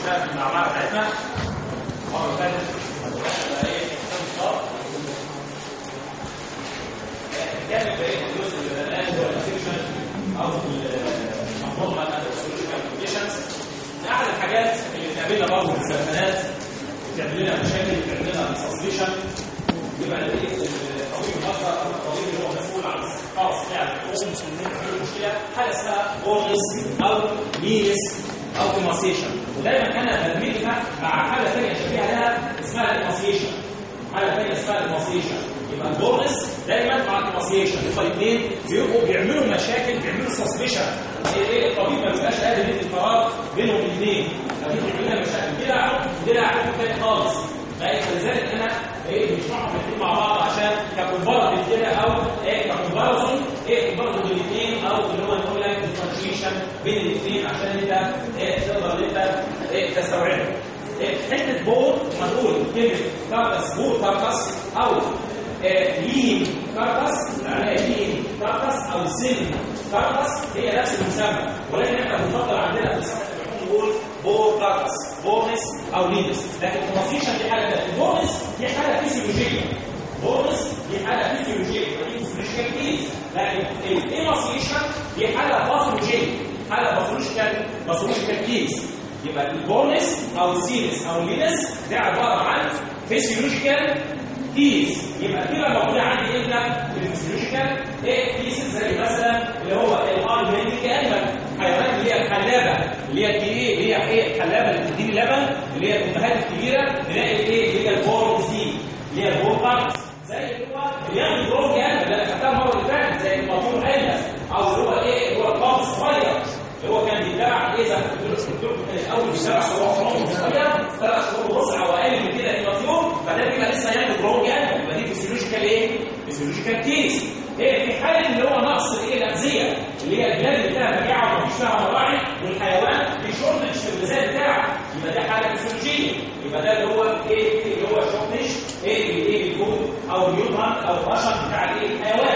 في المعمعه بتاعتنا المره اللي فاتت بقى ايه كان بقيه الجزء اللي بدأناه هو الانفكشن او المنظومه كونديشنز من احد الحاجات اللي بتقابلنا برضه في السلامات بتعمل لنا مشاكل بتعمل لنا سسبشن يبقى الطبيب الاخر او الطبيب اللي هو مسؤول عن الاستخلاص بتاع المشكله حاجه اسمها بورنس او ميس او كوماسيشن ودايما انا بدمجها مع حاجه ثانيه شبيهه لها اسمها الكوماسيشن حاجه ثانيه اسمها الكوماسيشن يبقى البورنس دايما مع الكوماسيشن هما الاثنين بيبقوا بيعملوا مشاكل بيعملوا سسبشن ايه الطبيب ما بيبقاش قادر يدي القرار بينهم الاثنين لكن بيعمل لنا مشاكل كده عارف كده عارف تاني خالص فلذلك انا ايه بنشرحهم الاثنين مع بعض عشان ككومباراتيف كده او ايه ككومباريزون ايه كومباريزون بين الاثنين او اللي هو نقول لك ديفرنشيشن بين الاثنين عشان انت ايه تقدر انت ايه تستوعبه إيه حته بور منقول كلمه كاركس بور كاركس او إيه لين كاركس معناها لين كاركس او سن كاركس هي نفس المسمى ولكن احنا بنفضل عندنا في الصحه نقول بور كاركس بورنس او لينس لكن الكوماسيشن دي حاجه ثانيه البورنس دي حاجه فيسيولوجيه بورنس دي حاجه فيسيولوجيه دي فيسيولوجيكال كيس لكن الايماسيشن دي حاجه باثولوجيه حاجه باثولوجيكال باثولوجيكال كيس يبقى البورنس او السينس او اللينس ده عباره عن فيسيولوجيكال كيس يبقى كده موجوده عندي امتى في الفيسيولوجيكال ايه كيسز زي مثلا اللي هو الارمنيك انيمال حيوانات اللي هي الحلابه اللي هي ايه اللي هي ايه الحلابه اللي بتديني لبن اللي هي الامهات الكبيره نلاقي ايه اللي هي البورنس دي اللي هي البورنس زي اللي هو اللي يعمل برونج انيمال اللي انا خدتها المره اللي فاتت زي المطور انيمال او اللي هو ايه اللي هو القاف الصغير اللي هو كان بيتبع ايه زي ما قلت لكم كان الاول بيتبع صباح عمره صغير ثلاث شهور ونص او اقل من كده المطيور فده بيبقى لسه يعمل برونج انيمال يبقى دي فيسيولوجيكال ايه؟ فيسيولوجيكال كيس ايه في حاله اللي هو نقص الايه الاغذيه اللي هي البلاد اللي فيها مجاعه ومفيش فيها مراعي والحيوان في شورتج في الغذاء بتاعه يبقى ده حاله فيسيولوجيه يبقى ده اللي هو ايه اللي هو شورتج ايه ايه الجهد او اليوترن او البشر بتاع الايه الحيوان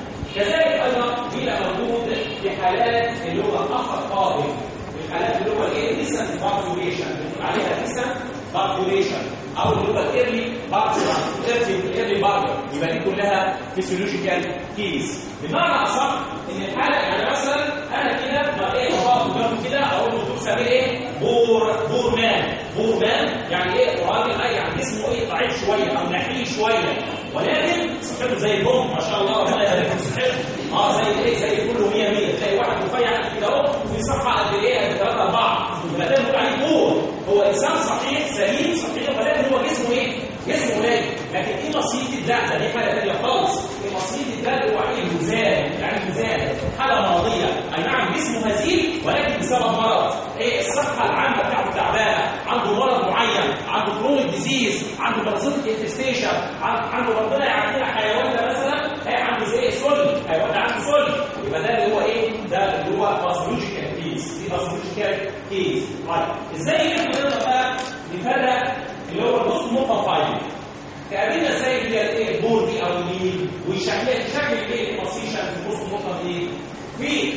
كذلك ايضا بيبقى موجود في حالات اللي هو الاخ القادم الحالات اللي هو الايه ديسنت بارفوريشن بنقول عليها ديسنت بارفوريشن او اللي هو الايرلي بارفوريشن الايرلي بارفور يبقى دي كلها فيسيولوجيكال كيس بمعنى اصح ان الحاله يعني مثلا انا كده بلاقي بابا قدامي كده اقول له دكتور سمير ايه بور بور مان بور مان يعني ايه راجل اي يعني جسمه ايه ضعيف شويه او نحيل شويه ولكن صحته زي البوم ما شاء الله ربنا يبارك في صحته اه زي ايه زي كله 100 100 تلاقي واحد رفيع كده اهو في صفحه قد ايه قد 3 4 يبقى ده بنقول عليه بور هو انسان صحيح سليم صحيح ولكن هو جسمه ايه؟ جسمه قليل لكن ايه نصيحه الدم ده دي حاجه ثانيه خالص ايه نصيحه الدم هو عليه ميزان يعني ميزان حاله مرضيه اي نعم جسمه هزيل ولكن بسبب مرض ايه الصحه العامه بتاعته تعبانه عنده مرض معين عنده كرونيك ديزيز عنده بارازيتيك انفستيشن عنده ربنا يعطينا حيوان ده مثلا ايه عنده زي سل حيوان ده عنده سل يبقى ده اللي هو ايه ده اللي هو باثولوجيكال كيس دي باثولوجيكال كيس طيب ازاي احنا نقدر بقى نفرق اللي هو النص نقطه فايل تقابلنا ازاي هي الايه البور دي او الميل وشكل شكل الايه البوزيشن في النص النقطه دي في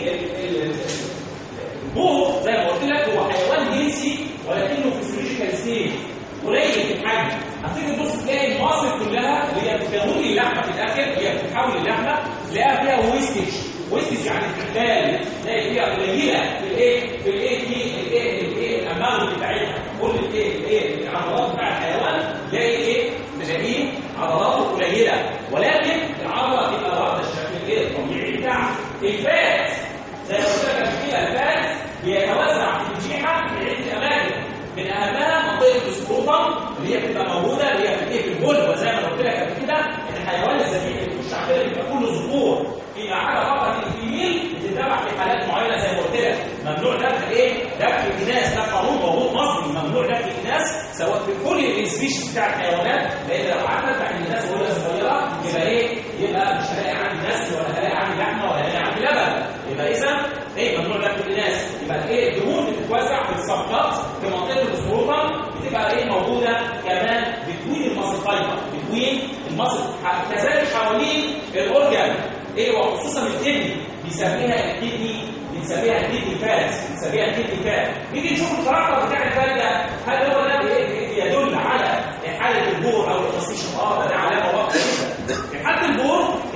البور زي ما قلت لك هو حيوان جنسي ولكنه فيسيولوجيكال ستيج قليل في الحجم هتيجي تبص تلاقي المصل كلها اللي هي بتكون اللحمه في الاخر هي بتحول اللحمه تلاقيها فيها ويستج ويستج يعني بتتبال تلاقي فيها قليله في الايه في الايه في الايه الايه الاماونت بتاعتها كل الايه الايه العضلات بتاع الحيوان تلاقي ايه تلاقيه عضلاته قليله ولكن العضله تبقى واخده الشكل الايه الطبيعي بتاعها الفات زي ما قلت لك كده الفات بيتوزع في الجيحه في عده اماكن من اهمها منطقه السكروتم اللي هي بتبقى موجوده اللي هي في الايه في البول وزي ما قلت لك قبل كده ان الحيوان الذكي اللي بيخش على بيبقى كله ذكور في عاده فقط الفيميل بتتبع في حالات معينه زي ما قلت لك ممنوع دفع ايه؟ دفع الاناث ده قانون موجود مصري ممنوع دفع الاناث سواء في كل السبيشيز بتاع الحيوانات لان لو قعدت ادفع الاناث وهي صغيره يبقى ايه؟ يبقى مش هلاقي عندي نسل ولا هلاقي عندي لحمه ولا هلاقي عندي لبن يبقى اذا ايه ممنوع دفع الاناث يبقى ايه الدهون بتتوزع في الصفقات في منطقه السكروتم بتبقى ايه موجوده كمان بتوين المصل فايبر بتوين المصل كذلك حوالين الاورجان ايه وخصوصا الكدني بيسميها الكدني بنسميها الكدني فات بنسميها الكدني فات نيجي نشوف الكاركتر بتاع الفات ده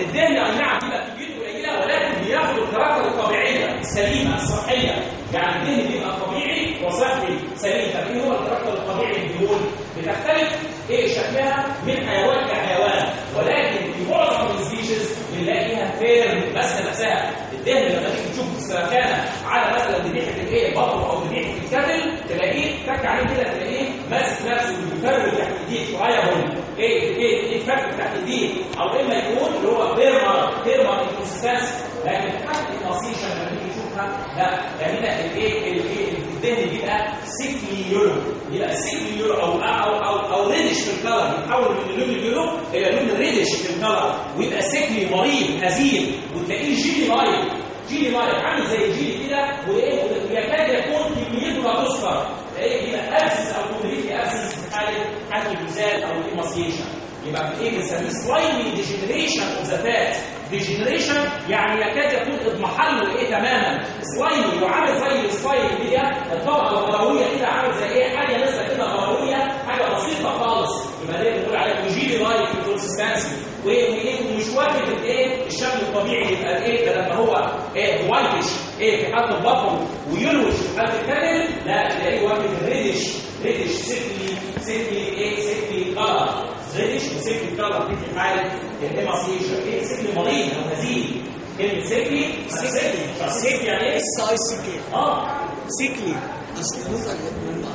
الدهن اي نعم بيبقى كميته قليله ولكن بياخد الكراسه الطبيعيه السليمه الصحيه يعني الدهن بيبقى طبيعي وصحي سليم طب ايه هو الكراسه الطبيعي للدهون بتختلف ايه شكلها من حيوان لحيوان ولكن في معظم السبيشيز بنلاقيها فيرم ماسكه نفسها الدهن لما تيجي تشوف السركانه على مثلا ذبيحه الايه البقر او ذبيحه الكتل تلاقيه تك عليه كده تلاقيه ماسك نفسه وبيفرد تحت ايديه فرايبل ايه ايه ايه الفرق تحت ايديه او اما يكون اللي هو فيرمر فيرمر انكونسستنس لكن حتى النصيشه لما تيجي تشوفها لا يعني هنا الايه الايه الدهن بيبقى سيكلي يورو يبقى سيكلي يورو او او او او ريدش في الكلر بيتحول من اللون اليورو الى لون ريدش في الكلر ويبقى سيكلي مريض هزيل وتلاقيه جيلي لايت جيلي لايت عامل زي الجيلي كده وايه ويكاد يكون كميته لا تذكر تلاقيه يبقى ابسس او كومبليتلي ابسس في حاله حاله الجزال او الايماسيشن يبقى في ايه بنسميه سلايمي ديجنريشن اوف ذا فات ديجنريشن يعني يكاد يكون اضمحله ايه تماما سلايمي وعامل زي السلايم اللي هي الطبقه الغرويه كده عامل زي ايه حاجه نازله كده غرويه حاجه بسيطه خالص يبقى ده بنقول عليها وجيلي لايك كونسستنسي وايه ومش واخد الايه الشكل الطبيعي يبقى ايه ده لما هو ايه وايتش ايه في حاله البطن ويلوش في حاله الكلل لا تلاقيه واخد ريدش ريدش سيكلي سيكلي ايه سيكلي كلر ريدش وسيكلي كلر دي في حاله الهيماسيشن ايه سيكلي مريض او هزيل كلمه سيكلي سيكلي سيكلي يعني ايه؟ اس اي سي كي اه سيكلي اصل اللغه اللي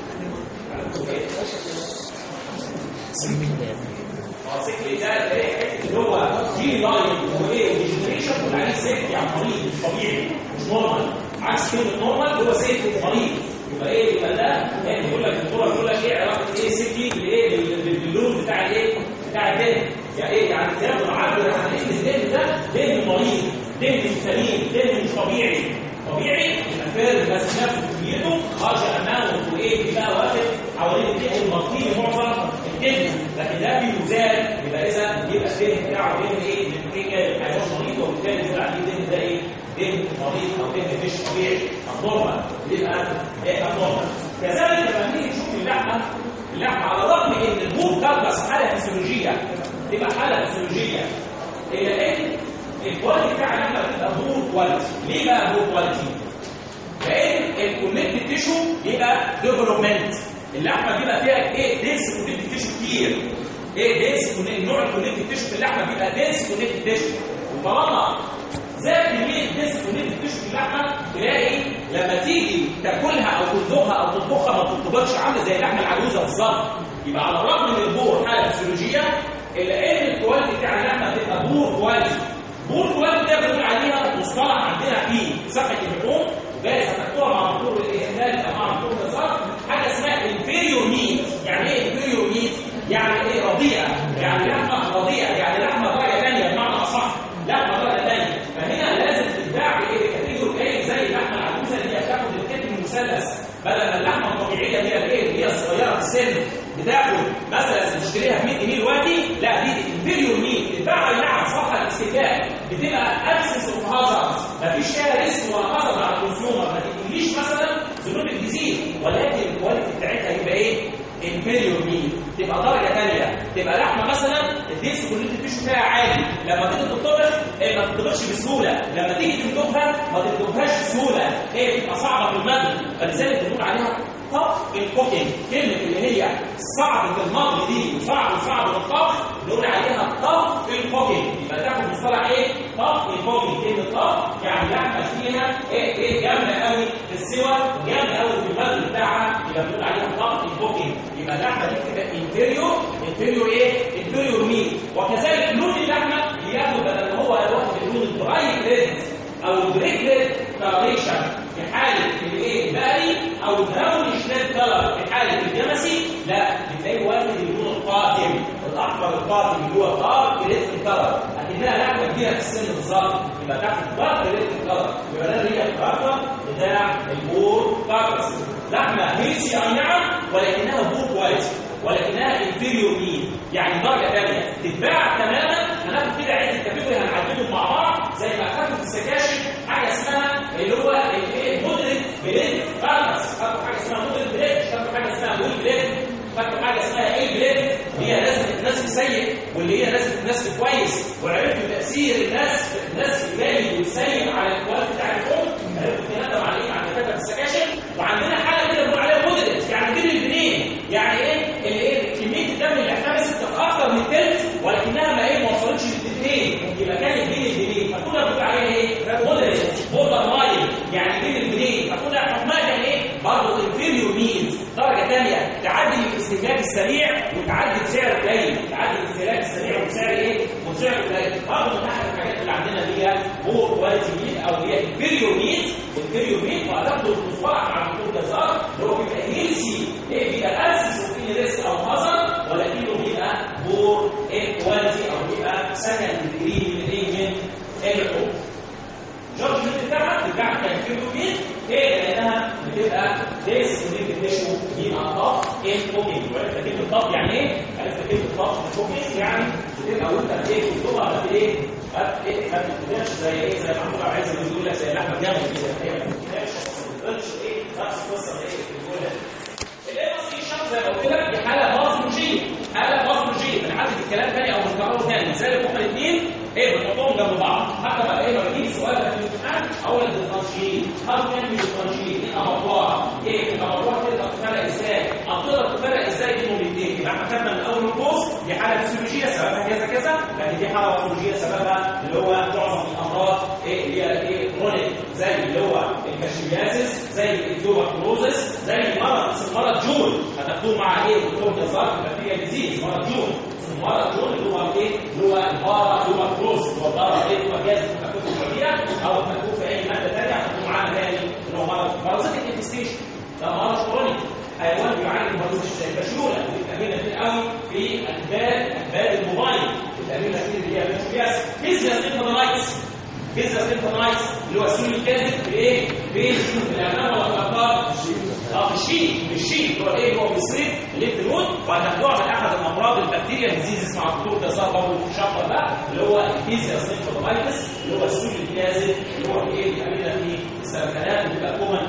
اه سيكلي ده ايه حته اللي هو جي لاين وايه ديجنريشن كل عليه سيكلي يعني مريض مش طبيعي مش نورمال عكس كلمه نورمال اللي هو سيكلي مريض يبقى ايه يبقى ده يعني بيقول لك الدكتور بيقول لك ايه علاقه ايه سيكلي بالايه بال- باللون بتاع الايه بتاع الدهن يعني ايه يعني كلام معبر عن ان الدهن ده دهن مريض دهن سليم دهن مش طبيعي طبيعي يبقى فارغ بس نفسه كميته خرج امامه وايه بقى واخد حوالين الدهن المطفي معظم الدهن لكن ده في مزال يبقى اذا يبقى الدهن بتاعه دهن ايه؟ دهن حيوان مريض وبالتالي يقول عليه الدهن ده ايه؟ دهن مريض او دهن مش طبيعي ابنورمال يبقى ايه ابنورمال كذلك لما نيجي نشوف اللحمه اللحمه على الرغم ان البوب كاربس حاله فسيولوجيه تبقى حاله فسيولوجيه الا ان الكواليتي بتاع اللحمه بتبقى بور كواليتي ليه بقى بور كواليتي؟ لان الكونكتد تيشو بيبقى ديفلوبمنت اللحمه بيبقى فيها ايه دينس كونكتد تيشو كتير ايه دينس نوع الكونكتد تيشو في اللحمه بيبقى دينس كونكتد تيشو وطالما زاد كميه دينس كونكتد تيشو في اللحمه تلاقي لما تيجي تاكلها او تطبخها او تطبخها ما تطبخش عامله زي اللحمه العجوزه بالظبط يبقى على الرغم من البور حاله فسيولوجيه الا ان الكواليتي بتاع اللحمه بتبقى بور كواليتي بور كواليتي ده بنقول عليها مصطلح عندنا في صحه اللحوم وجايز هتحطوها مع دكتور الاهمال او مع دكتور النظام حاجه اسمها انفيريور ميت يعني ايه انفيريور ميت؟ يعني ايه رضيعه يعني لحمه رضيعه يعني لحمه درجه ثانيه بمعنى اصح لحمه درجه ثانيه فهنا لازم تتباع بايه كاتيجوري ايه زي اللحمه العجوزه اللي هي بتاخد الكتم المثلث بدل ما اللحمه الطبيعيه اللي هي الايه اللي هي صغيره في السن بتاخد مثلا تشتريها ب 100 جنيه دلوقتي لا دي انفيريور ميت تتباع اي نعم صح الاستهلاك بتبقى اكسس اوف هازارد مفيش فيها ريسك ولا هازارد على الكونسيومر ما تجيليش مثلا ذنوب الجزير ولكن الكواليتي بتاعتها يبقى ايه؟ انفيريور ميت تبقى درجه ثانيه تبقى لحمه مثلا الديسك اللي انت بتشوف فيها عادي لما تيجي تطبخ إيه ما تطبخش بسهوله لما تيجي تطبخها ما تطبخهاش بسهوله ايه بتبقى صعبه في المضغ فلذلك بنقول عليها طبخ الكوكينج كلمه اللي هي صعبه المضغ دي وصعب وصعب الطبخ نقول عليها طبخ الكوكينج يبقى تاخد مصطلح ايه طبخ الكوكينج كلمه طبخ يعني لحمه فيها ايه ايه جامده قوي في السوى جامده قوي في المضغ بتاعها يبقى بنقول عليها طبخ الكوكينج يبقى اللحمه دي بتبقى انفيريور انفيريور ايه انفيريور ميت وكذلك لون اللحمه بياخد بدل ما هو واخد اللون البرايت ريد او البريك ريد كارنيشن في حاله الايه البقري او البراونيش ريد كلر في حاله الجمسي لا بتلاقي واخد اللون القاتم الاحمر القاتم اللي هو دارك ريد كلر لكنها لحمه كبيره في السن بالظبط يبقى تاخد دارك ريد كلر يبقى ده هي الكاركتر بتاع البور كاركس لحمه هيلسي اي نعم ولكنها بور كواليتي ولكنها انفيريور مين يعني درجه ثانيه تتباع تماما هناخد كده عده كاتيجوري هنعدلهم مع بعض زي ما اخدت في السكاشن حاجه اسمها اللي هو الايه مودريت بليد فارمس خدتوا حاجه اسمها مودريت بليد خدتوا حاجه اسمها ويل بليد خدتوا حاجه اسمها ايه بليد هي لازم الناس السيء واللي هي نسبه الناس كويس وعرفتوا تاثير الناس الناس الجيد والسيء على الكواليتي بتاعتهم عرفتوا الكلام ده مع ايه مع الدكاتره في السكاشن وعندنا حاله كده بنقول عليها موديلت يعني دي الاثنين يعني ايه اللي ايه كميه الدم اللي احتبست كانت اكتر من الثلث ولكنها ما ايه ما وصلتش للثلثين يبقى كانت بين البنين فكنا بنقول عليها ايه موديلت بوردر لاين يعني بين البنين فكنا حكمها كان ايه برضه انفيريور مينز درجه ثانيه تعدي الاستهلاك السريع وتعدي بسعر قليل تعدي الاستهلاك السريع وبسعر ايه وبسعر قليل برضه من احد الحاجات اللي عندنا اللي هي مور كواليتي ميت او هي انفيريور ميت انفيريور ميت وهتاخده المصطلح مع الدكتور جزار اللي هو بيبقى هيلسي ايه بيبقى اسس وفي ريسك او هازر ولكنه بيبقى مور كواليتي او بيبقى سكند ديجري من ايه من الحكم جورج بتاعها بتاعها كان في بروتين ايه لانها بتبقى ليس كونكتيشن يبقى ضغط ان اوكي وعرفت كلمه ضغط يعني ايه؟ عرفت كلمه ضغط اوكي يعني بتبقى وانت ايه بتطلع قد ايه؟ قد ايه ما بتبقاش زي ايه زي محمود عبد العزيز بيقول لك زي لحمه جمل كده هي ما بتبقاش ما بتبقاش ايه نفس القصه اللي ايه بتقولها الايه مصري الشمس زي ما قلت لك دي حاله باثولوجيه حاله باثولوجيه بنعدل الكلام تاني او بنكرره تاني لذلك هما الاثنين ايه بنحطهم جنب بعض حتى ما ايه ما بيجي سؤال في الامتحان اقول لك الترانشين هل كان من الترانشين ايه امطار ايه الامطار تقدر تفرق ازاي او تقدر تفرق ازاي بين الاثنين يبقى احنا خدنا من اول الكورس دي حاله فسيولوجيه سببها كذا كذا لكن دي حاله باثولوجيه سببها اللي هو معظم الامراض ايه اللي هي ايه كرونيك زي اللي هو الكاشيمياسيس زي التيوبركلوزس زي مرض اسمه مرض جول هتاخدوه مع ايه دكتور جزار البكتيريا ديزيز مرض جول مرض جول اللي هو ايه اللي هو البارا تيوبركلوز اللي هو البارا ايه هو جهاز التنفس العليا او مكتوب في اي ماده ثانيه هتاخدوه معانا تاني اللي هو مرض بارازيتيك انفستيشن ده مرض كرونيك حيوان بيعاني من مرض زي البشوره بتتقابلنا كتير قوي في اكباد اكباد الموبايل بتتقابلنا كتير اللي هي بيس بيزنس انفانايتس بيزنس انفانايتس اللي هو السن الكاذب في ايه؟ بين الاعلام والاخبار اه الشيء الشيء اللي هو ايه اللي هو بيصير الليمف نود وهتاخدوها من احد الامراض البكتيريا ديزيز مع الدكتور ده صار برضه في الشابتر ده اللي هو البيزنس انفانايتس اللي هو السن الكاذب اللي هو ايه بيقابلنا في السرطانات وبيبقى كومن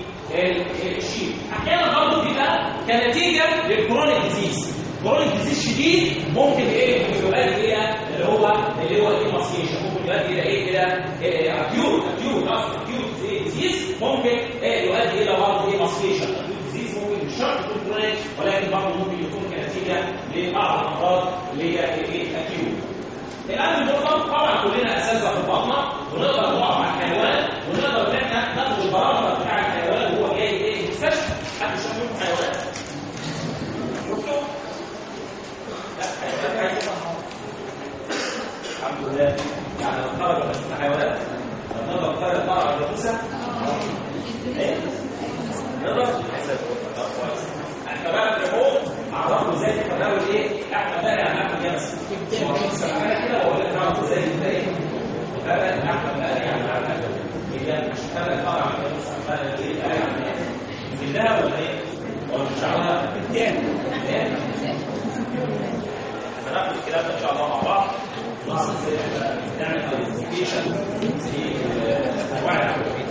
في الشيء احيانا برضه بيبقى كنتيجه للكرونيك ديزيز كرونيك ديزيز شديد ممكن ايه ممكن يؤدي الى اللي هو اللي هو الايماسيشن ممكن يؤدي الى ايه الى اكيوت اكيوت اكيوت ديزيز ممكن إيه يؤدي الى برضه ايماسيشن اكيوت ديزيز ممكن مش شرط يكون كرونيك ولكن برضه ممكن يكون كنتيجه لبعض الامراض اللي هي ايه اكيوت الان المطلق طبعا كلنا اساسا في البطنه ونقدر نقع مع الحيوان ونقدر ان احنا ناخد البرامج بتاع الحيوان وهو جاي ايه المستشفى حد شاف منكم حيوان شفتوا؟ الحمد لله يعني لو خرج من الحيوانات لو نقدر نخرج طلع الجاموسه ايه؟ نقدر احنا بقى الريموت عرفوا ازاي تفرقوا ايه؟ احنا بقى يعني احنا جامس انا كده بقول لك عرفوا ازاي انت ايه؟ فبقى احنا بقى يعني عارفه هي مش فارق طبعا الجاموسه فارق ايه؟ بقى يعني ايه؟ بالله ولا ايه؟ ولا مش شعرها؟ بالتاني هناخد الكلام ده ان شاء الله مع بعض نعمل ايدنتيفيكيشن لانواع العمليات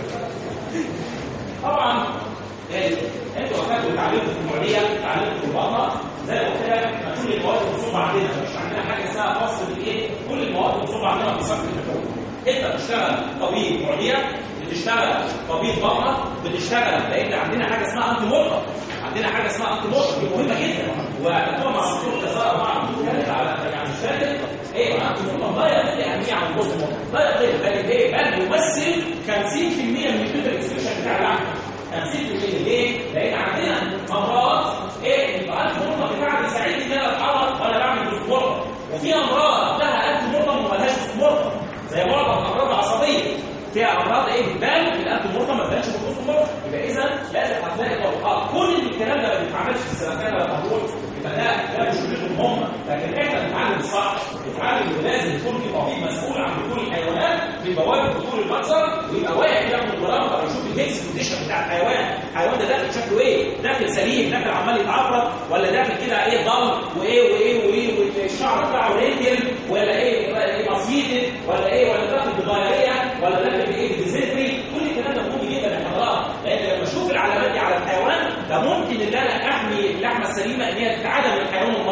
طبعا انتوا اخدتوا اتعلمتوا في المعديه اتعلمتوا في البطنه زي ما قلت لك كل المواد المصوبه عندنا مش عندنا حاجه اسمها فصل بالايه كل المواد المصوبه عندنا في صف الحكومه انت بتشتغل طبيب معديه بتشتغل طبيب بطنه بتشتغل لان عندنا حاجه اسمها انتي مورطه عندنا حاجه اسمها انتي مورطه دي مهمه جدا وهتكون مع الدكتور كساره مع الدكتور كانت على يعني مش فاكر ايه انتي مورطه لا يقل اهميه عن البوست مورطه لا يقل بل ايه بل يمثل 50% من الفيتر اكسبريشن بتاع العقل 50% ليه؟ لان عندنا امراض ايه يبقى انتي مورطه بتاعها بيساعدني ان انا اتحرك وانا بعمل بوست مورطه وفي امراض لها انتي مورطه وما لهاش بوست مورطه زي معظم الامراض العصبيه فيها امراض ايه بتبان في الانف المرطه ما تبانش في النص المرطه يبقى اذا لازم هتلاقي توقعات كل الكلام ده ما بيتعملش في السنتين ولا مهول يبقى ده ده مش شغلتهم هم لكن احنا بنتعلم الصح بنتعلم ان لازم يكون في طبيب مسؤول عن دخول الحيوانات في بوابه دخول المنظر ويبقى واقف ياخد البرامج او يشوف الهيلث كونديشن بتاع الحيوان الحيوان ده داخل شكله ايه داخل سليم داخل عمال يتعفرت ولا داخل كده ايه ضل وايه وايه وايه والشعر بتاعه ريديل ولا ايه ايه مسيدد ولا ايه ولا داخل بضايعيه ولا داخل بايه بديزنتري كل الكلام ده مهم جدا للحضارات لان لما اشوف العلامات دي على الحيوان ده ممكن ان انا احمي اللحمه السليمه ان هي تتعدى من الحيوان المريض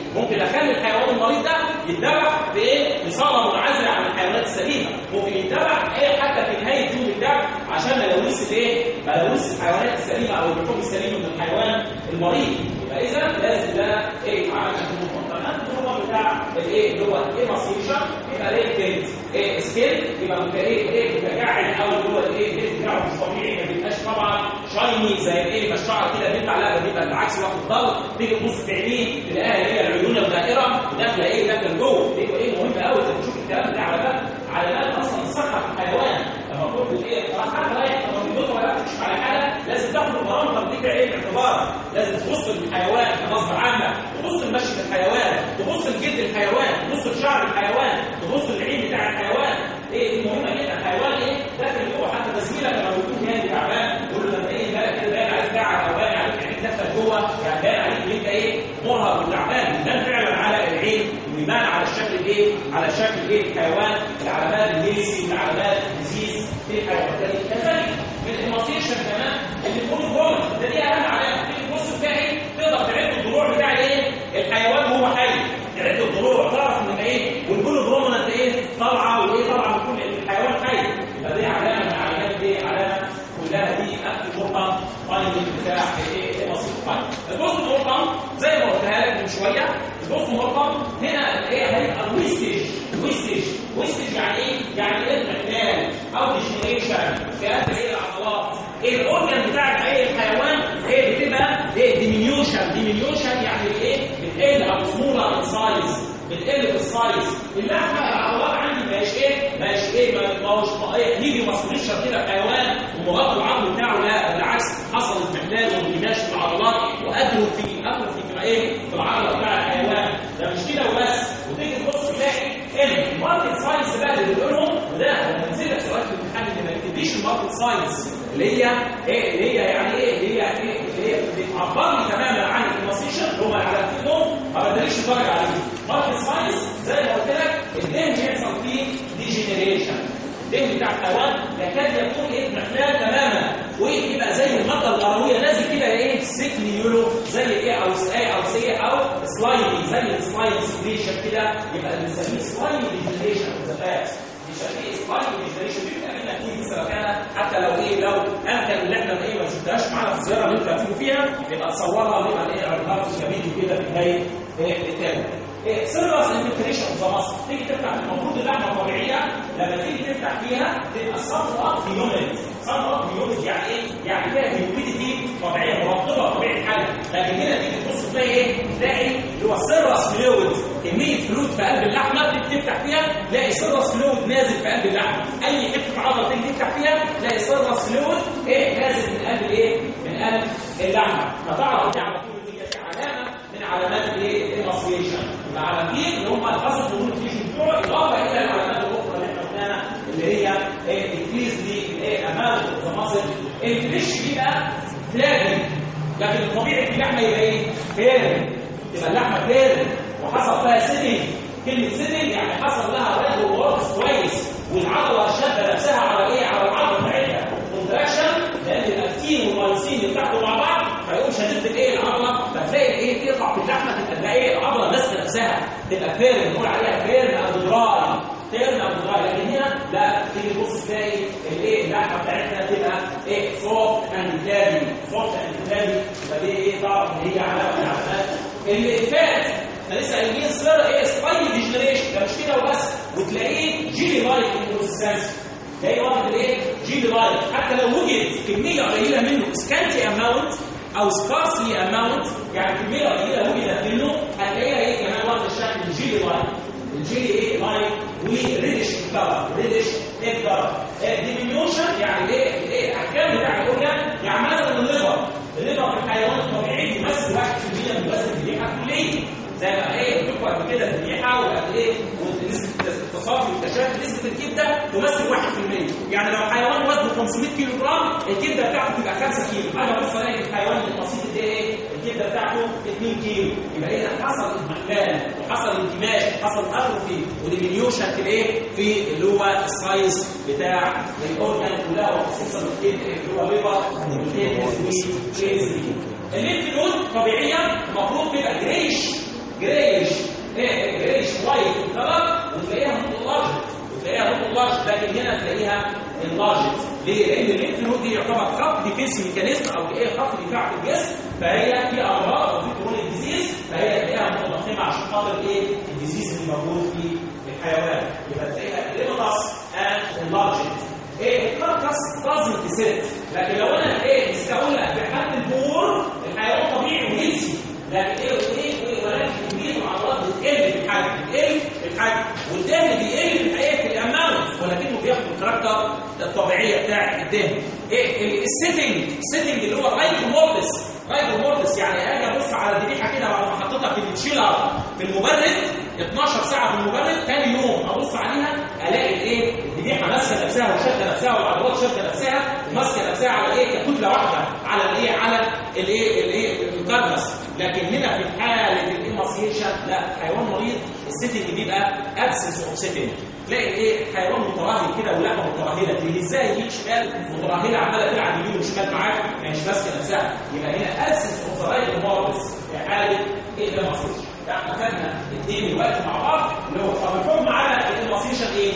ممكن اخلي الحيوان المريض ده يتذبح بايه بصاله منعزله عن الحيوانات السليمه ممكن يتذبح ايه حتى في نهايه يوم الذبح عشان ما يلوث الايه ما يلوث الحيوانات السليمه او اللحوم السليمه من الحيوان المريض يبقى اذا لازم ده ايه عمل الهرمون بتاع الايه اللي هو الايماسيشن يبقى ليه كده ايه سكيل يبقى ممكن ايه ايه متجعد او اللي هو الايه اللي بتاعه مش طبيعي ما بيبقاش طبعا شايني زي ايه ما الشعر كده بيطلع لا ده بيبقى بالعكس وقت الضغط تيجي تبص في عينيه تلاقيها هي العيون الدائره وداخله ايه داخله جوه يبقى ايه مهم قوي انك تشوف الكلام ده على علامات اصلا الصحه في الحيوان لما تقول ايه حتى رايح لما بيدوك ولا تكشف على حاجه لازم تاخد البرامج دي بعين الاعتبار لازم تبص للحيوان غصب عنك تبص لمشي الحيوان تبص لجلد الحيوان تبص لشعر الحيوان تبص للعين بتاع الحيوان ايه دي مهمه جدا الحيوان ايه داخل جوه حتى تسجيلك لما بيكون جاي تعبان يقول له لما ايه بقى كده باين عليك تعب او باين عليك عينيك داخله جوه يعني باين عليك ان انت ايه مرهق وتعبان ده فعلا على العين ويبان على الشكل ايه على شكل ايه الحيوان العلامات الهيسي العلامات الديزيز في الحيوانات كذلك الهيماتيشن كمان اللي بيكون الهرمون ده دي اهم علامه في البص بتاعي تقدر تعد الضلوع بتاع ايه الحيوان وهو حي تعد الضلوع تعرف ان ايه والكل الهرمونات ايه طالعه وايه طالعه من كل الحيوان حي يبقى دي علامه من علامات دي علامه كلها دي اكل مرقم فاينل بتاع ايه بسيط فاينل البوست مرقم زي ما قلتها لك من شويه البوست مرقم هنا ايه هيبقى الويستج ويستج ويستج يعني ايه يعني ايه الاحتلال او ديجنريشن في قلب ايه العضلات ايه الاورجن بتاع ايه الحيوان ايه بتبقى ايه ديمينيوشن ديمينيوشن يعني ايه بتقل او سمولر سايز بتقل في السايز اللحمه العضلات عندي ماشي ايه ماشي ايه ما هوش يجي مسؤوليه كده حيوان ومغطى العظم بتاعه لا بالعكس حصل اضمحلال وانكماش في العضلات وقدروا في قدروا في ايه في العضله بتاع الحيوان ده مش كده وبس وتيجي تبص تلاقي ان الماركت ساينس بقى اللي بيقولهم وده لما تنزل لك سؤال في الامتحان اللي ما يكتبليش الماركت ساينس اللي هي ايه اللي هي يعني ايه اللي هي ايه اللي هي بتعبرني تماما عن الانفورميشن اللي هم علامتهم ما بدليش الدرجه عليهم ماركت ساينس زي ما قلت لك الدم بيحصل فيه ديجنريشن الدم بتاع الحيوان يكاد يكون ايه محلال تماما ويبقى زي الماده القرويه نازل كده ايه سيكلي يولو زي ايه او ايه او سي او سلايدي زي السلايد سكريشن كده يبقى بنسميه سلايد ديجنريشن ذات بنسميه سلايد ديجنريشن بيبقى منها كتير سواء كان حتى لو ايه لو امكن ان احنا ايه ما شفتهاش معانا في الزياره اللي انتوا هتيجوا فيها يبقى تصورها ويبقى ايه عرضها في فيديو كده في نهايه ايه التاني سيرفس انفكتريشن اوف ذا ماسل تيجي تفتح المفروض اللحمه الطبيعيه لما تيجي تفتح فيها تبقى صفرة في يونت صفرة في يونت يعني ايه؟ يعني فيها هيوميديتي طبيعيه مرطبه طبيعه الحال لكن هنا تيجي تبص تلاقي ايه؟ تلاقي اللي هو السيرفس فلويد كميه فلويد في قلب اللحمه تيجي تفتح فيها تلاقي سيرفس فلويد نازل في قلب اللحمه اي حته عضله تيجي تفتح فيها تلاقي سيرفس فلويد ايه نازل من قلب الايه؟ من قلب اللحمه فتعرف دي على طول هي علامه من علامات الايه؟ المصريشن العلامتين اللي هم القصد والنوتيشن بتوع اضافه الى العلامات الاخرى اللي احنا قلناها اللي هي الانكريز دي اماونت اوف ذا ماسل الفريش بيبقى فلاجي لكن الطبيعي في اللحمه يبقى ايه؟ فيرن تبقى اللحمه فيرن وحصل فيها سيدنج كلمه سيدنج يعني حصل لها رد ووركس كويس والعضله شاده نفسها على ايه؟ على العضله بتاعتها كونتراكشن لان الاكتين والمايسين اللي بتاعته مع بعض فيقوم شديد ايه العضله فتلاقي ايه تقطع في اللحمه تبقى ايه العضله ماسكه نفسها تبقى فيرن نقول عليها فيرن او دراي فيرن او دراي لكن هنا لا تيجي تبص تلاقي الايه اللحمه بتاعتها تبقى ايه سوفت اند كلابي سوفت اند كلابي يبقى دي ايه تعرف ان هي علامه من علامات اللي فات احنا لسه قايلين سر ايه سباي ديجنريشن ده مش كده وبس وتلاقيه جيلي لايك انكونسستنسي تلاقيه واخد الايه جيلي لايك حتى لو وجد كميه قليله منه سكانتي اماونت او سكارسلي اماونت يعني كميه قليله وجدت منه هتلاقيها ايه كمان واخد الشكل الجيلي لايك الجيلي ايه لايك وريدش كلر ريدش ايه كلر ديمينيوشن يعني ايه ايه الحجم بتاع الاورجان يعني مثلا الليفر الليفر في الحيوان الطبيعي بيمثل 1% من وزن الذبيحه كليا زي ما ايه قلت لكم قبل كده الذبيحه وقبل ايه ونسبه التصافي والتشافي نسبه الكبده تمثل 1% يعني لو حيوان وزنه 500 كيلو جرام الكبده بتاعته تبقى 5 كيلو انا بص الاقي الحيوان البسيط ده ايه الكبده بتاعته 2 كيلو يبقى اذا حصل اضمحلال وحصل انكماش وحصل اتروفي وديمينيوشن في ايه في اللي هو السايز بتاع الاورجان كلها وخصوصا اللي هو ليفر والكيدني الليمف نود طبيعيا المفروض تبقى جريش جريش ايه جريش وايت كلر وتلاقيها ممكن لارج وتلاقيها ممكن لارج لكن هنا تلاقيها انلارجت ليه؟ لان الليمف نود دي يعتبر خط ديفيس ميكانيزم او ايه خط دفاع في الجسم فهي في امراض او في كرونيك ديزيز فهي تلاقيها متضخمه عشان خاطر ايه؟ الديزيز اللي موجود في الحيوان يبقى تلاقيها ليمتاس اند انلارجت ايه الكاركس لازم تسد لكن لو انا ايه استولى بحد البور الحيوان طبيعي وهيلثي لكن ايه وايه ولكن كميه العضلات بتقل في الحجم بتقل في الحجم والدهن بيقل في الحقيقه في الاماونت ولكنه بياخد الكاركتر الطبيعيه بتاع الدهن ايه السيتنج السيتنج اللي هو رايت مورتس رايت مورتس يعني اجي ابص على الذبيحه كده بعد ما حطيتها في التشيلر في المبرد 12 ساعه في المبرد ثاني يوم ابص عليها الاقي الايه الذبيحه ماسكه نفسها وشاده نفسها والعضلات شاده نفسها ماسكه نفسها على ايه كتله واحده على الايه على الايه الايه الكارنس لكن هنا في حاله الاماسيشن لا حيوان مريض السيتنج بيبقى ابسنس اوف سيتنج تلاقي ايه حيوان مترهل كده ولحمه مترهله تيجي ازاي يمين شمال مترهله عماله تلعب يمين وشمال معاك مش ماسكه نفسها يبقى هنا ابسنس اوف ذا رايت موربس في حاله الاماسيشن احنا خدنا الاثنين دلوقتي مع بعض اللي هو طب الحكم على الاماسيشن ايه؟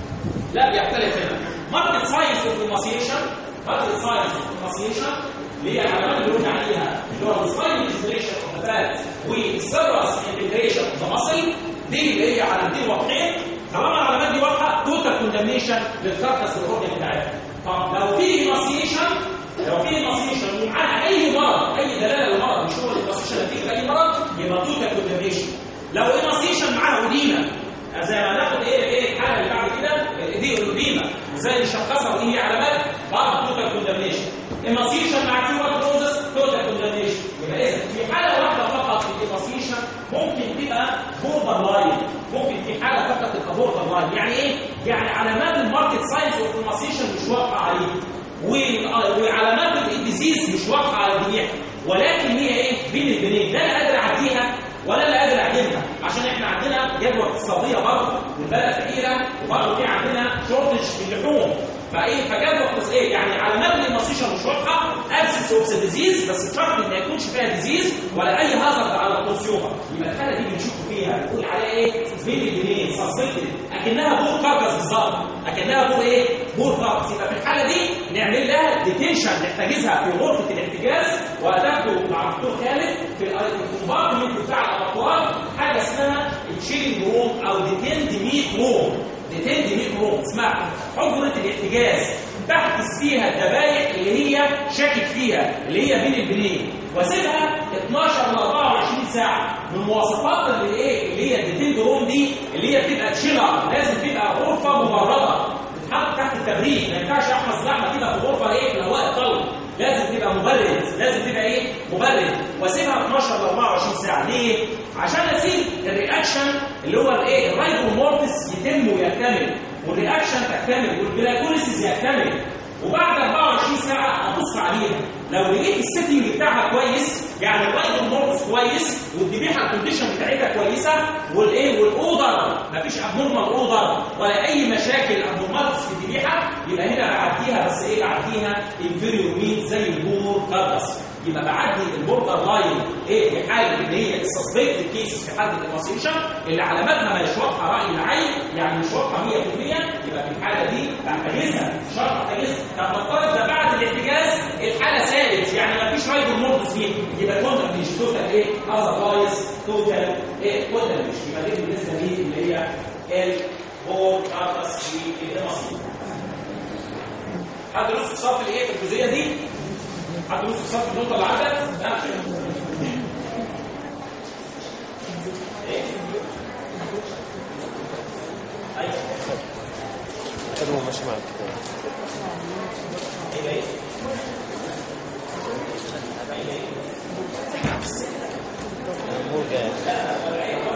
لا بيختلف هنا ماركت ساينس اوف الاماسيشن ماركت ساينس اوف الاماسيشن اللي هي العلامات اللي قلنا عليها اللي هو الساين انتجريشن اوف ذا فات والسيرس انتجريشن اوف ذا ماسل دي اللي هي علامتين واضحين طالما العلامات دي واضحه توتال كوندمنيشن للكاركس الاورجن بتاعتها طب لو في ايماسيشن لو في ايماسيشن ومعاها اي مرض اي دلاله للمرض مش هو الايماسيشن نتيجه اي مرض يبقى توتال كوندمنيشن لو ايماسيشن معاها ودينا زي ما ناخد ايه ايه الحاله اللي بعد كده الايديه والقيمه ازاي نشخصها وايه هي علامات بعض توتال كوندمنيشن ايماسيشن مع كيوبر بروزس توتال كوندمنيشن يبقى اذا في حاله واحده فقط في الايماسيشن ممكن تبقى بوردر لاين ممكن في حاله فقط تبقى بوردر لاين يعني ايه يعني علامات الماركت ساينس اوف ايماسيشن مش واضحه عليه وعلامات الديزيز مش واضحه على الذبيحه ولكن هي ايه بين البنين لا انا قادر اعديها ولا لا قادر اعدلها عشان احنا عندنا جدوى اقتصاديه برضه والبلد فقيره وبرضه في عندنا شورتج في اللحوم فايه فجدوى اقتصاديه يعني علامات الاماسيشن مش واضحه ابسنس اوف ديزيز بس بشرط ان ما يكونش فيها ديزيز ولا اي هازارد على الكونسيومر يبقى الحاله دي بنشوف فيها بنقول عليها ايه بين الجنين سسبكتد اكنها بور كاركس بالظبط اكنها بور ايه بور كاركس يبقى في الحاله دي نعمل لها ديتنشن نحتجزها في غرفه الاحتجاز وهتاخده مع الدكتور خالد في الكومبارتمنت بتاع الاطفال حاجه اسمها التشيلنج روم او ديتند ميت روم ديتند ميت روم اسمها حجره الاحتجاز بحث فيها الذبايح اللي هي شاكك فيها اللي هي بين البنين واسيبها 12 ل 24 ساعه من مواصفات اللي ايه اللي هي الديتند روم دي اللي هي بتبقى تشيلر لازم تبقى غرفه مبرده تتحط تحت التبريد ما ينفعش احمص لحمه تبقى في غرفه ايه في الهواء الطلق لازم تبقى مبرد لازم تبقى ايه مبرد واسيبها 12 ل 24 ساعه ليه عشان اسيب الرياكشن اللي هو الايه الرايبومورفس يتم ويكتمل والرياكشن تكتمل والجلايكوليسيس يكتمل وبعد 24 ساعه ابص عليها لو لقيت السيتنج بتاعها كويس يعني الرايبومورفس كويس والذبيحه الكونديشن بتاعتها كويسه والايه والاوضر مفيش ابنورمال اوضر ولا اي مشاكل ابنورمالز في الذبيحه يبقى هنا بعديها بس ايه بعديها انفيريور ميت زي البور كاربس يبقى بعدي البوردر لاين ايه في حاله اللي هي السسبكت كيسز في حاله الاماسيشن اللي علاماتها مش واضحه راي العين يعني مش واضحه 100% يبقى في الحاله دي بعتجزها شرط احتجزها طب نفترض ده بعد الاحتجاز الحاله ثابت يعني ما فيش رايبو مورتس فيه يبقى كونتر مش توتال ايه اذروايز توتال ايه توتال مش يبقى دي بالنسبه لي اللي هي البور كاربس في الاماسيشن حد نص صف الايه في الجزئيه دي حد نص صف النقطه اللي عدت لا ايه ايوه حلو ماشي معاك ايه ايه مو جاي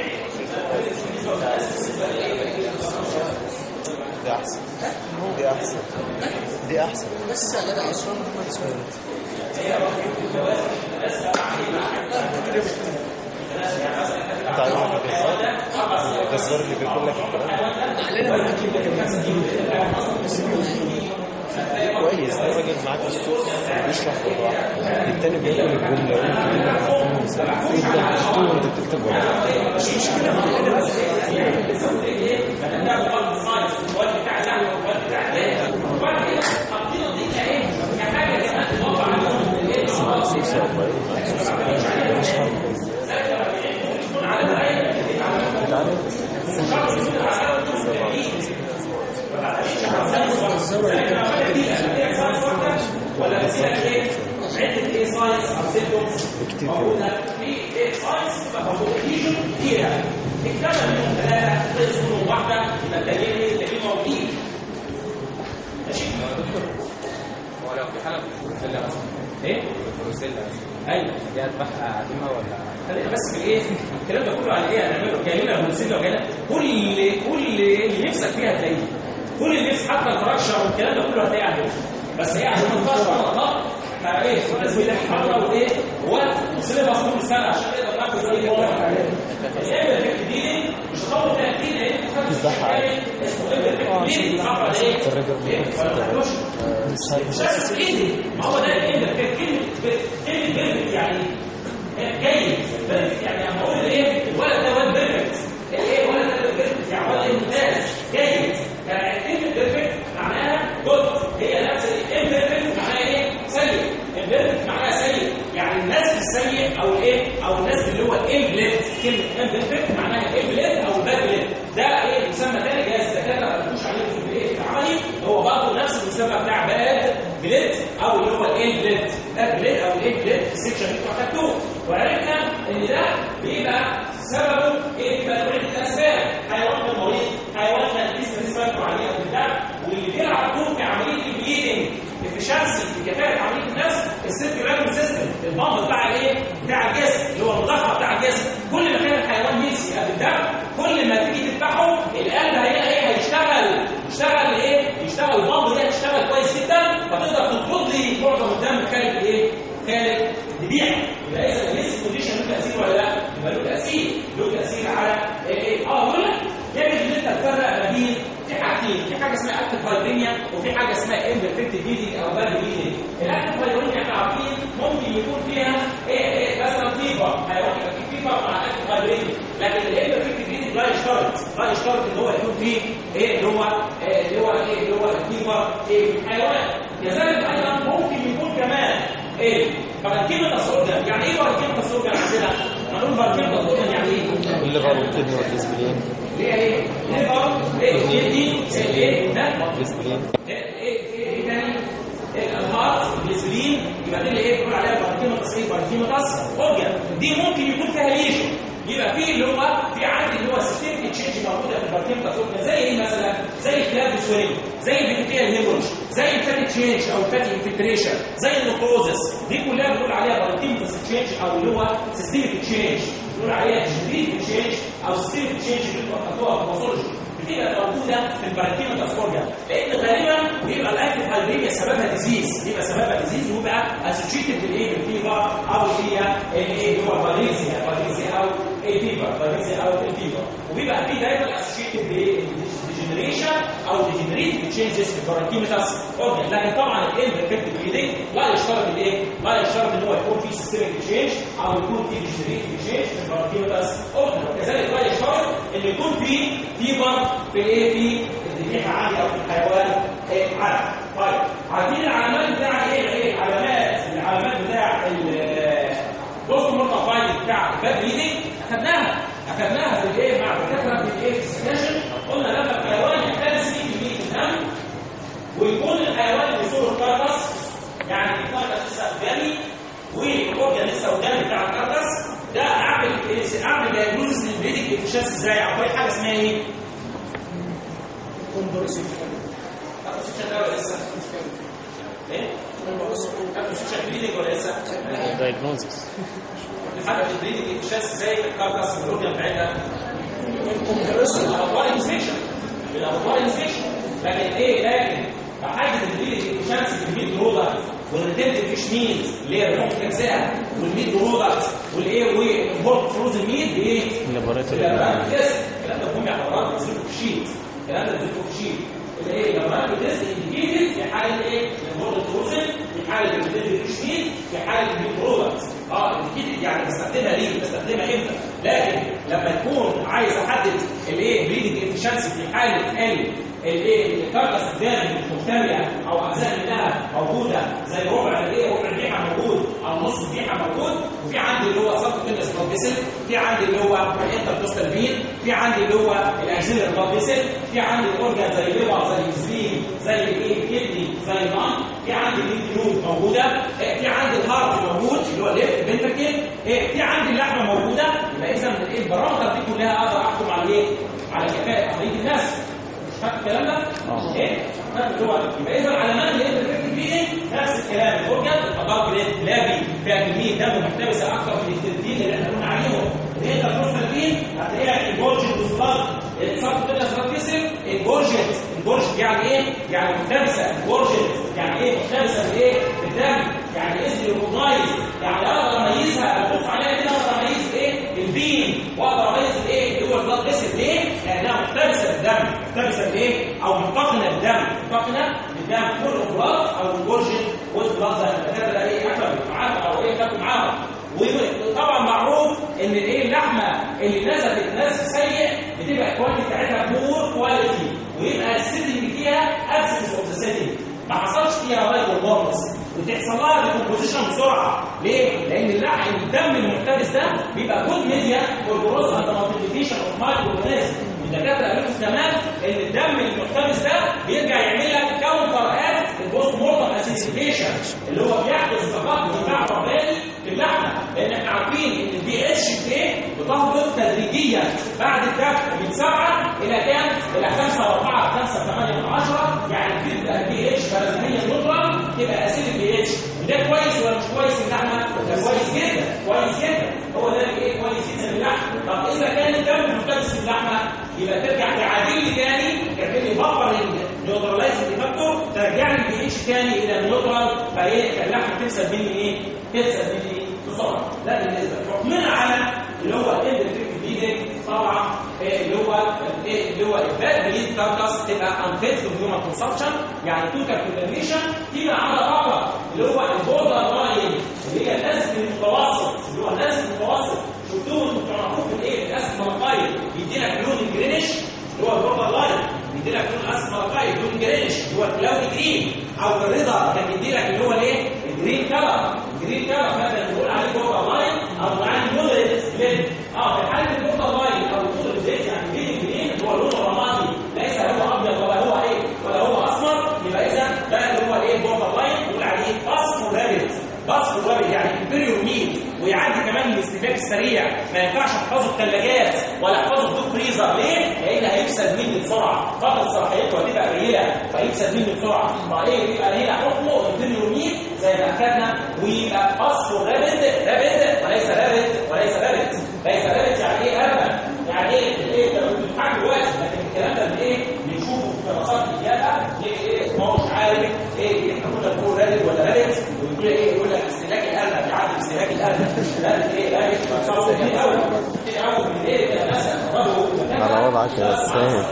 دي احسن دي احسن دي احسن بس على ده اسرار محمد سعود انت عارف الجزار الجزار اللي بيقول لك الكلام علينا بالكتير كويس ده راجل معاك الصوت بيشرح بالراحه التاني بيقول الجمله وانت بتقول لك فاهمهم ازاي ايه ده مش وانت بتكتب نكتب ولا مش مشكله بتزود ايه؟ بتبدا بقلب السايز والواد بتاع اللحم والواد بتاع اللحم وبعد كده حاطين الدنيا ايه؟ كحاجه كمان تضاف عليهم الايه؟ ولا بتبقى ايه؟ عده ايه سايز او سيمبتومز كتير موجوده في ايه سايز تبقى موجوده ليجن كتيره اكتمل منهم ثلاثه نقص منهم واحده يبقى التغيير ايه؟ التغيير موجود ماشي؟ هو لو في حالة بروسيلا مثلا ايه؟ بروسيلا مثلا ايوه دي هتبقى عديمة ولا خلينا بس في ايه الكلام ده كله على ايه هنعمله جايين بنسيبه وجايين كل كل اللي نفسك فيها هتلاقيه كل اللي نفسك حتى الفراكشر والكلام ده كله هتلاقيه عندك بس هي عشان ما تبقاش غلطات فايه الناس بتحكي مره وايه هو وصل مصروف السنه عشان يقدر ياخد ايه هو الايه الافكت دي مش هطول فيها كتير لان اسمه الافكت دي صح ولا ايه؟ إيه؟ ولا ما تاكلوش؟ مش بس ايدي ما هو ده ايه الافكت كلمه كلمه بيرفكت يعني جيد بيرفكت يعني لما اقول ايه الولد ده واد بيرفكت ايه ولد ده بيرفكت يعني ولد ممتاز جيد يعني كلمه بيرفكت معناها جود هي نفس الامبيرفكت معناها ايه سيء البيرفكت معناها سيء يعني الناس السيء او الايه او الناس اللي هو الامبليت كلمه امبيرفكت معناها الامبليت او الباد بليت ده ايه مسمى تاني جايز الدكاتره ما بيقولوش عليه في الايه في العملي هو برضه نفس المسمى بتاع باد بليت او اللي هو الامبليت باد بليت او الامبليت في السكشن اللي انتوا خدتوه وعرفنا ان ده بيبقى سببه ايه بيبقى عده اسباب حيوان المريض حيوان الجسم نسبته عليه بالدم واللي بيلعب دور في عمليه البليدنج افشنسي في كفاءه عمليه النفس السيركيولار سيستم البامب بتاع الايه بتاع الجسم اللي هو الضغط بتاع الجسم كل ما كان الحيوان ميسي قبل الدم كل ما تيجي تذبحه القلب هيلاقي ايه هيشتغل يشتغل ايه يشتغل البامب دي هتشتغل كويس جدا فتقدر تطرد لي معظم الدم خارج ايه خارج الذبيحه يبقى اذا الهيس كونديشن له تاثير ولا لا يبقى له تاثير له تاثير على ايه ايه اه بقول لك يجب ان انت تفرق ما بين في حاجتين في حاجه اسمها اكتف فايبرينيا وفي حاجه اسمها امبرفكت بيدنج او باد بيدنج الاكتف فايبرينيا احنا عارفين ممكن يكون فيها ايه ايه مثلا فيبر حيوان يبقى في فيبر مع الاكتف فايبرينيا لكن الامبرفكت بيدنج لا يشترط لا يشترط ان هو يكون فيه ايه اللي هو إيه اللي هو ايه اللي هو الفيبر ايه في الحيوان كذلك ايضا ممكن يكون كمان ايه باركيمة الصورجان يعني ايه باركيمة الصورجان عندنا؟ هنقول باركيمة الصورجان يعني ايه؟ الليفر والكدني والديسبلين ليه ايه؟ ليفر ايه دي ايه ده ديسبلين ايه ايه ايه تاني إيه الهارت الانسولين يبقى دي اللي ايه بنقول عليها باركيماتس ايه باركيماتس اورجان دي ممكن يكون فيها ليجن يبقى في اللي هو في عندي اللي هو السيستم تشينج موجوده في الباركيماتس اورجان زي ايه مثلا زي الكلاب سوري زي البكتيريا هيمورج زي الفاتي تشينج او الفاتي انفلتريشن زي النكروزس دي كلها بنقول عليها باركيماتس تشينج او اللي هو سيستميك تشينج بنقول عليها جديد تشينج او سيستميك تشينج اللي انتوا خدتوها في الباثولوجي بتبقى موجوده في البراكينة اسكورجا لان غالبا بيبقى الاكتف هايبريميا سببها ديزيز بيبقى سببها ديزيز ويبقى اسوشيتد بالايه بالفيفر او اللي هي الايه اللي هو فاليزيا فاليزيا او الفيفر فاليزيا او الفيفر وبيبقى في دايما اسوشيتد بالديجنريشن او ديجنريتيف تشينجز في البراكيمتاس اورجان لكن طبعا الانفكتيف بليدنج لا يشترط الايه لا يشترط ان هو يكون في سيستميك تشينج او يكون في ديجنريتيف تشينج في البراكيمتاس اورجان وكذلك لا يشترط ان يكون في فيفر في ايه في الذبيحه عادي او في الحيوان ايه عادي طيب عارفين العلامات بتاع ايه ايه العلامات العلامات بتاع البوست مورتال فايت بتاع الباد بليدنج اخدناها اخدناها في الايه مع الدكاتره في الايه في السكاشن قلنا لما الحيوان يحتاج 60% الدم ويكون الحيوان بيصور الكاركس يعني الكاركس لسه قدامي والاورجن لسه قدامي بتاع الكاركس ده اعمل اعمل دايجنوزس للبريدنج افشاس ازاي عن طريق حاجه اسمها ايه؟ كومبرسيف السوشيال ده ولا لسه؟ ايه؟ السوشيال بريدنج ولا لسه؟ دايجنوزس حاجه في البريدنج افشاس ازاي الكاركس الاورجن بتاعتها؟ كومبرسيف الاطوار انسبكشن الاطوار انسبكشن لكن ايه لكن بحاجه البريدنج افشاس في الميد برودكت والريتنتيف فيش ميلز اللي هي الريموت اجزاء والميد برودكت والايه والبورت فروزن ميد بايه؟ اللابوراتوري الكلام ده هم يعتبروا بينزلوا في الشيت الكلام ده بينزلوا في الشيت اللي هي لما انا بتست انديكيتد حاله ايه البورد التروسل في حاله البيدي تشميل في حاله البرودكت اه اكيد يعني بستخدمها ليه بستخدمها امتى لكن لما يكون عايز احدد الايه بريدنج افشنسي في حاله ال الايه الكاركس الدامج مكتمله او اجزاء منها موجوده زي ربع الايه ربع الريحه موجود او نص الريحه موجود وفي عندي اللي هو سب كيدنس بلاد فيسل في عندي اللي هو الانتركوستال فين في عندي اللي هو الاكسيلر بلاد فيسل في عندي الاورجان زي الليفر زي السبين زي الايه الكدني زي اللان في عندي الليمف موجوده آه، في عندي الهارت موجود اللي هو الليفت فنتركل في عندي اللحمه موجوده يبقى اذا الايه البرامتر دي كلها اقدر احكم على ايه على كفاءه عمليه الناس فاهم الكلام ده؟ آه. ايه؟ فاهم اللي هو يبقى اذا علامات اللي انت بتكتب فيه ايه؟ نفس الكلام الاورجن الحضاره جريد لابي فيها كميه دم محتبسه اكثر من التلتين اللي احنا قلنا عليهم انت تبص فين هتلاقي لك الجورجن بوستار الصف كده صار كسر الجورجن الجورجن يعني ايه؟ يعني محتبسه الجورجن يعني ايه محتبسه بايه؟ بالدم يعني اسم ريكوجنايز يعني اقدر اميزها ابص عليها كده اقدر اميز ايه؟ الفين واقدر اميز الايه؟ اللي هو البلاد فيسل ليه؟ لانها محتبسه بالدم محتبسه بايه؟ او محتقنه بالدم محتقنه بالدم فول اوبلاط او الجورجن والبلاط زي ما الدكاتره ايه اكلوا معاهم او ايه كانوا معاهم وطبعا معروف ان الايه اللحمه اللي نزلت نزل سيء بتبقى الكواليتي بتاعتها بور كواليتي ويبقى السيتنج فيها ابسنس اوف ذا سيتنج ما حصلش فيها رايت بورنس وتحصل لها ديكومبوزيشن بسرعه ليه؟ لان اللحم الدم المحتبس ده بيبقى جود ميديا فور جروث اند مالتيبيكيشن اوف مايكرو اورجانيزم الدكاتره قالوا زمان ان الدم المحتبس ده بيرجع يعمل لك كاونتر اكت البوست مورتم اسيسيفيشن اللي هو بيحدث تقدم بتاع رباني في اللحمه لان احنا عارفين ان البي اتش ايه بتهبط تدريجيا بعد الدفع من 7 الى كام؟ الى 5 و4 5 8 من 10 يعني بتبدا البي اتش بارازيتيه نطره تبقى اسيد البي اتش وده كويس ولا مش كويس اللحمه؟ ده كويس جدا كويس جدا هو ده اللي ايه كويس جدا اللحمه طب اذا كان الدم محتبس في اللحمه يبقى ترجع تعادل لي تاني تعمل لي بفر نيوترلايز فاكتور ترجع لي البي اتش تاني الى النيوترال فايه اللحمه تكسب مني ايه؟ تكسب مني بسرعه ده بالنسبه حكمنا على اللي هو الاندريك بليدنج طبعا إيه اللي هو إيه اللي هو الباد بليد كاركاس تبقى انفيت في هيومن كونسبشن يعني توتال كونتاميشن فيما عدا فقط اللي هو البوردر لاين اللي هي النسب المتوسط اللي هو النسب المتوسط شفتوه انتوا بتعرفوه في الايه؟ النسب الملقاي بيدي لك لون الجرينش اللي هو البوردر لاين بيدي لك لون اسود ملقاي لون جرينش اللي هو الكلاود جرين او في الرضا كان بيدي لك اللي هو الايه؟ الجرين كلر الجرين كلر مثلا بنقول عليه بوردر لاين او عليه مودريت ليد اه في حاله البوردر لاين او المودريت ليد يعني بين الجرين اللي هو لونه رمادي ليس هو ابيض ولا هو ايه ولا هو اسمر يبقى اذا ده اللي هو الايه بوردر لاين بنقول عليه بصف رابط بصف رابط يعني امبريو ميت ويعدي كمان الاستهلاك السريع ما ينفعش احفظه في ثلاجات ولا احفظه في دوب فريزر ليه؟ لان هيفسد مني بسرعه فتره صلاحيته هتبقى قليله فيفسد مني بسرعه فايه يبقى هنا حكمه امبريو ميت زي ما اخذنا ويبقى بصف رابط رابط وليس رابط وليس رابط ليس رابط يعني ايه ابدا يعني ايه ايه ده بنضحك دلوقتي لكن الكلام ده ايه بنشوفه في دراسات الاجابه ايه ايه ما هوش عارف ايه احنا كنا بنقول رابط ولا رابط ويقول ايه يقول لك استهلاك الارنب يعدي استهلاك الارنب رابط ايه رابط فهو كتير قوي كتير قوي من ايه كده مثلا على وضعك يا أستاذ.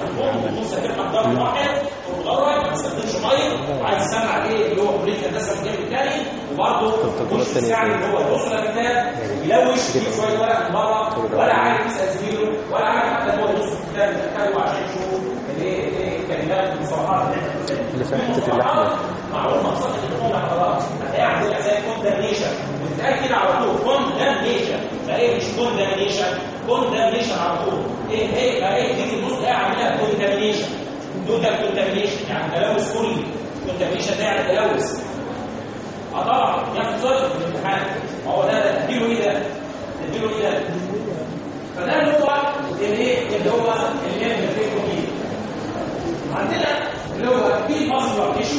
واحد ومدرج ما يستخدمش ميه وعايز يسمع ايه اللي هو بريك الهندسه الجانب الثاني وبرضه التجربة مش التانية يعني فين؟ ان هو يبص للكتاب يلوش يجيب شويه ورق من بره ولا عارف يسال زميله ولا عارف حتى هو يبص في الكتاب يحتاجه عشان يشوف الايه ايه الكلمات المصطلحات اللي احنا بنقولها. اللي في حتة اللحمة. معروف مقصد الدخول حضرتك هتلاقي عندنا زي كوندامنيشن وتتاكد على طول كوندامنيشن فايه مش كوندامنيشن كوندامنيشن على طول ايه ايه فايه تيجي تبص تلاقي عاملها كوندامنيشن توتال كوندامنيشن يعني تلوث كلي كوندامنيشن ده يعني تلوث اه طبعا ياخد صفر في الامتحان ما هو ده ده تديله ايه ده؟ تديله ايه ده؟ فده اللي هو الايه اللي هو اللي هي بنفكر فيه عندنا اللي هو في ماسكولار تيشو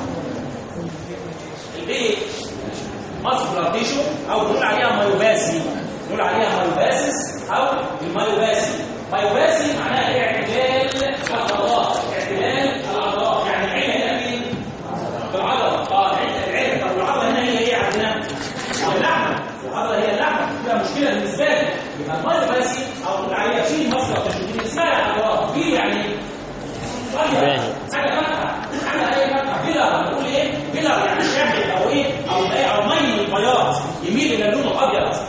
البيت ماسكولار تيشو او بنقول عليها مايوباسي بنقول عليها مايوباسيس او المايوباسي مايوباسي معناها اعتدال العضلات اعتدال العضلات يعني العين هنا فين؟ في العضله اه العين طب العضله هنا هي ايه عندنا؟ اللحمه العضله هي اللحمه فيها مشكله بالنسبه لي يبقى المايوباسي او بنقول عليها في ماسكولار تيشو دي اسمها العضلات في يعني ايه؟ طيب حاجه فاتحه حاجه اي فتحه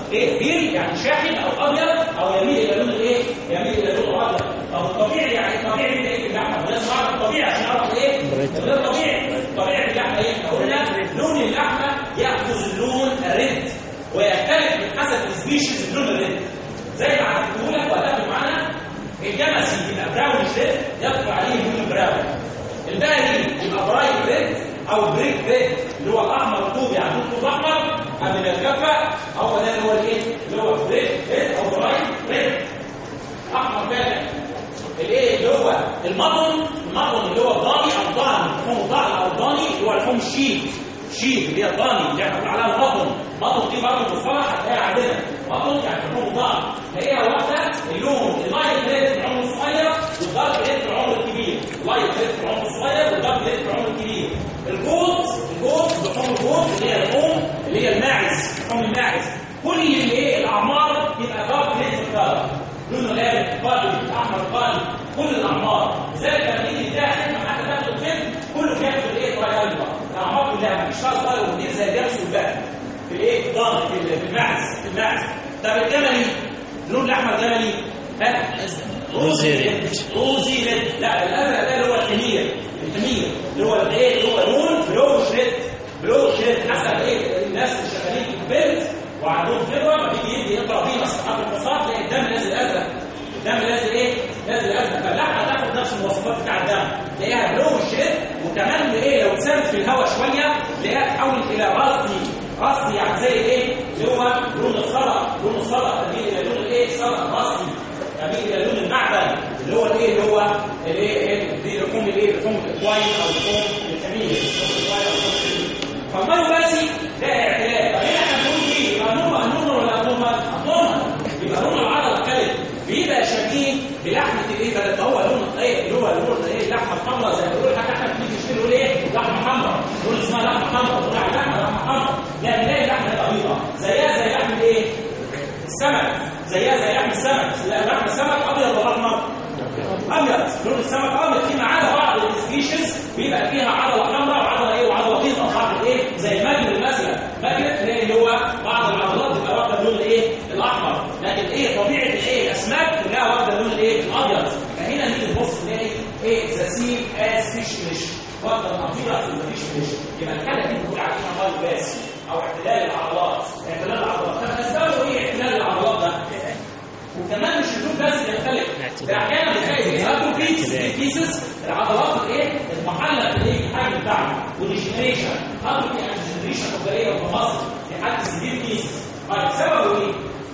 ايه بيل يعني شاحن او ابيض او يميل الى لون الايه يميل الى لون الابيض طب الطبيعي يعني الطبيعي من ايه اللحمه لازم اعرف الطبيعي عشان اعرف ايه غير الطبيعي الطبيعي اللحمه ايه احنا قلنا لون اللحمه ياخذ اللون الريد ويختلف من حسب السبيشيز اللون الريد زي ما عرفته لك وهتاخد معانا الجمسي يبقى براون ريد يدخل عليه لون براون الباقي يبقى برايت ريد او بريك ريد اللي هو الاحمر الطوبي يعني الطوب الاحمر قبل ما يتكفى هو ده اللي هو الايه اللي هو بريك ريد او برايت ريد احمر فعلا الايه اللي هو المضن المضن اللي هو الضاني او الضاني لحوم الضأن او الضاني اللي هو لحوم الشيب شيب اللي هي الضاني اللي احنا بنقول عليها المضن مضن دي برضه مصطلح هتلاقيها عندنا مضن يعني لحوم الضأن تلاقيها واحده اللون اللايت ريد في العمر الصغير والدارك ريد في العمر الكبير لايت ريد في العمر الصغير والدارك ريد في العمر الكبير الجوت الجوت لحوم الجوت اللي هي لحوم اللي هي الماعز لحوم الماعز كل اللي ايه الاعمار يبقى دارك ريد في الكلر لونه غامق قلبي احمر قلبي كل الاعمار لذلك لما نيجي نتاخد حتى تاخد الفيلم كله بياخد ايه ترايلبا الاعمار كلها مفيش فيها صغير وكبير زي الجرس والباقي في الايه الضان في في المعز في المعز طب الجملي لون الاحمر جملي ها روزي ريد. روزي ريد لا الازرق ده اللي هو الحمير الحمير اللي هو الايه اللي هو لون بلوش ريد بلوش ريد حسب ايه الناس اللي شغالين في البيت وعندهم خبره لما بيجي يدي يقرا بيه مصحف الفصاد تلاقي الدم نازل ازرق الدم نازل ايه؟ نازل ازرق فاللحمه تاخد نفس المواصفات بتاع الدم تلاقيها بلوش ريد وكمان ايه لو اتسابت في الهواء شويه تلاقيها تحول الى راسي راسي يعني زي ايه؟ اللي هو لون الصدى لون الصدى تميل الى لون الايه؟ الصدى راسي تميل الى لون المعدن اللي هو الايه اللي هو الايه إيه؟ دي لحوم الايه؟ لحوم الكواين او لحوم الكمين لحوم الكواين او لحوم الكمين فالمايوباسي ده اعتلاف طب هنا احنا بنقول ايه؟ يبقى نور نور ولا نورمال؟ نورمال يبقى لون العضله الثالث بيبقى شبيه بلحمه الايه ده هو لون ايه اللي هو لون ايه اللحمه الحمراء زي ما بيقولوا حتى احنا بنيجي نشتري نقول ايه؟ لحمه حمراء نقول اسمها لحمه حمراء نقول على لحمه لحمه حمراء لا نلاقي اللحمه دي بيضاء زيها زي لحمه ايه؟ السمك زيها زي لحم السمك لا لحم السمك ابيض ولا احمر؟ ابيض لون السمك ابيض فيما عدا بعض السبيشيز بيبقى فيها عضله حمراء وعضله ايه وعضله بيضاء بعض ايه زي المجرد مثلا مجرد تلاقي اللي هو بعض العضلات بتبقى واخده اللون الايه الاحمر لكن ايه طبيعه الايه الاسماك كلها واخده اللون الايه الابيض فهنا نيجي نبص نلاقي ايه ذا سيم از فيش مش واخده النظيره في الفيش مش يبقى الحاله دي بنقول عليها مال باسي او اعتلال العضلات اعتلال العضلات طب اسبابه ايه اعتلال العضلات ده وكمان مش اللون بس بيختلف ده احيانا بتلاقي في هاتروفيتس بيسز العضلات الايه المحلى بالايه الحجم بتاعها وديجنريشن هاتروفي يعني ديجنريشن فقريه ومفاصل في حد سبيل بيسز طيب سببه ايه؟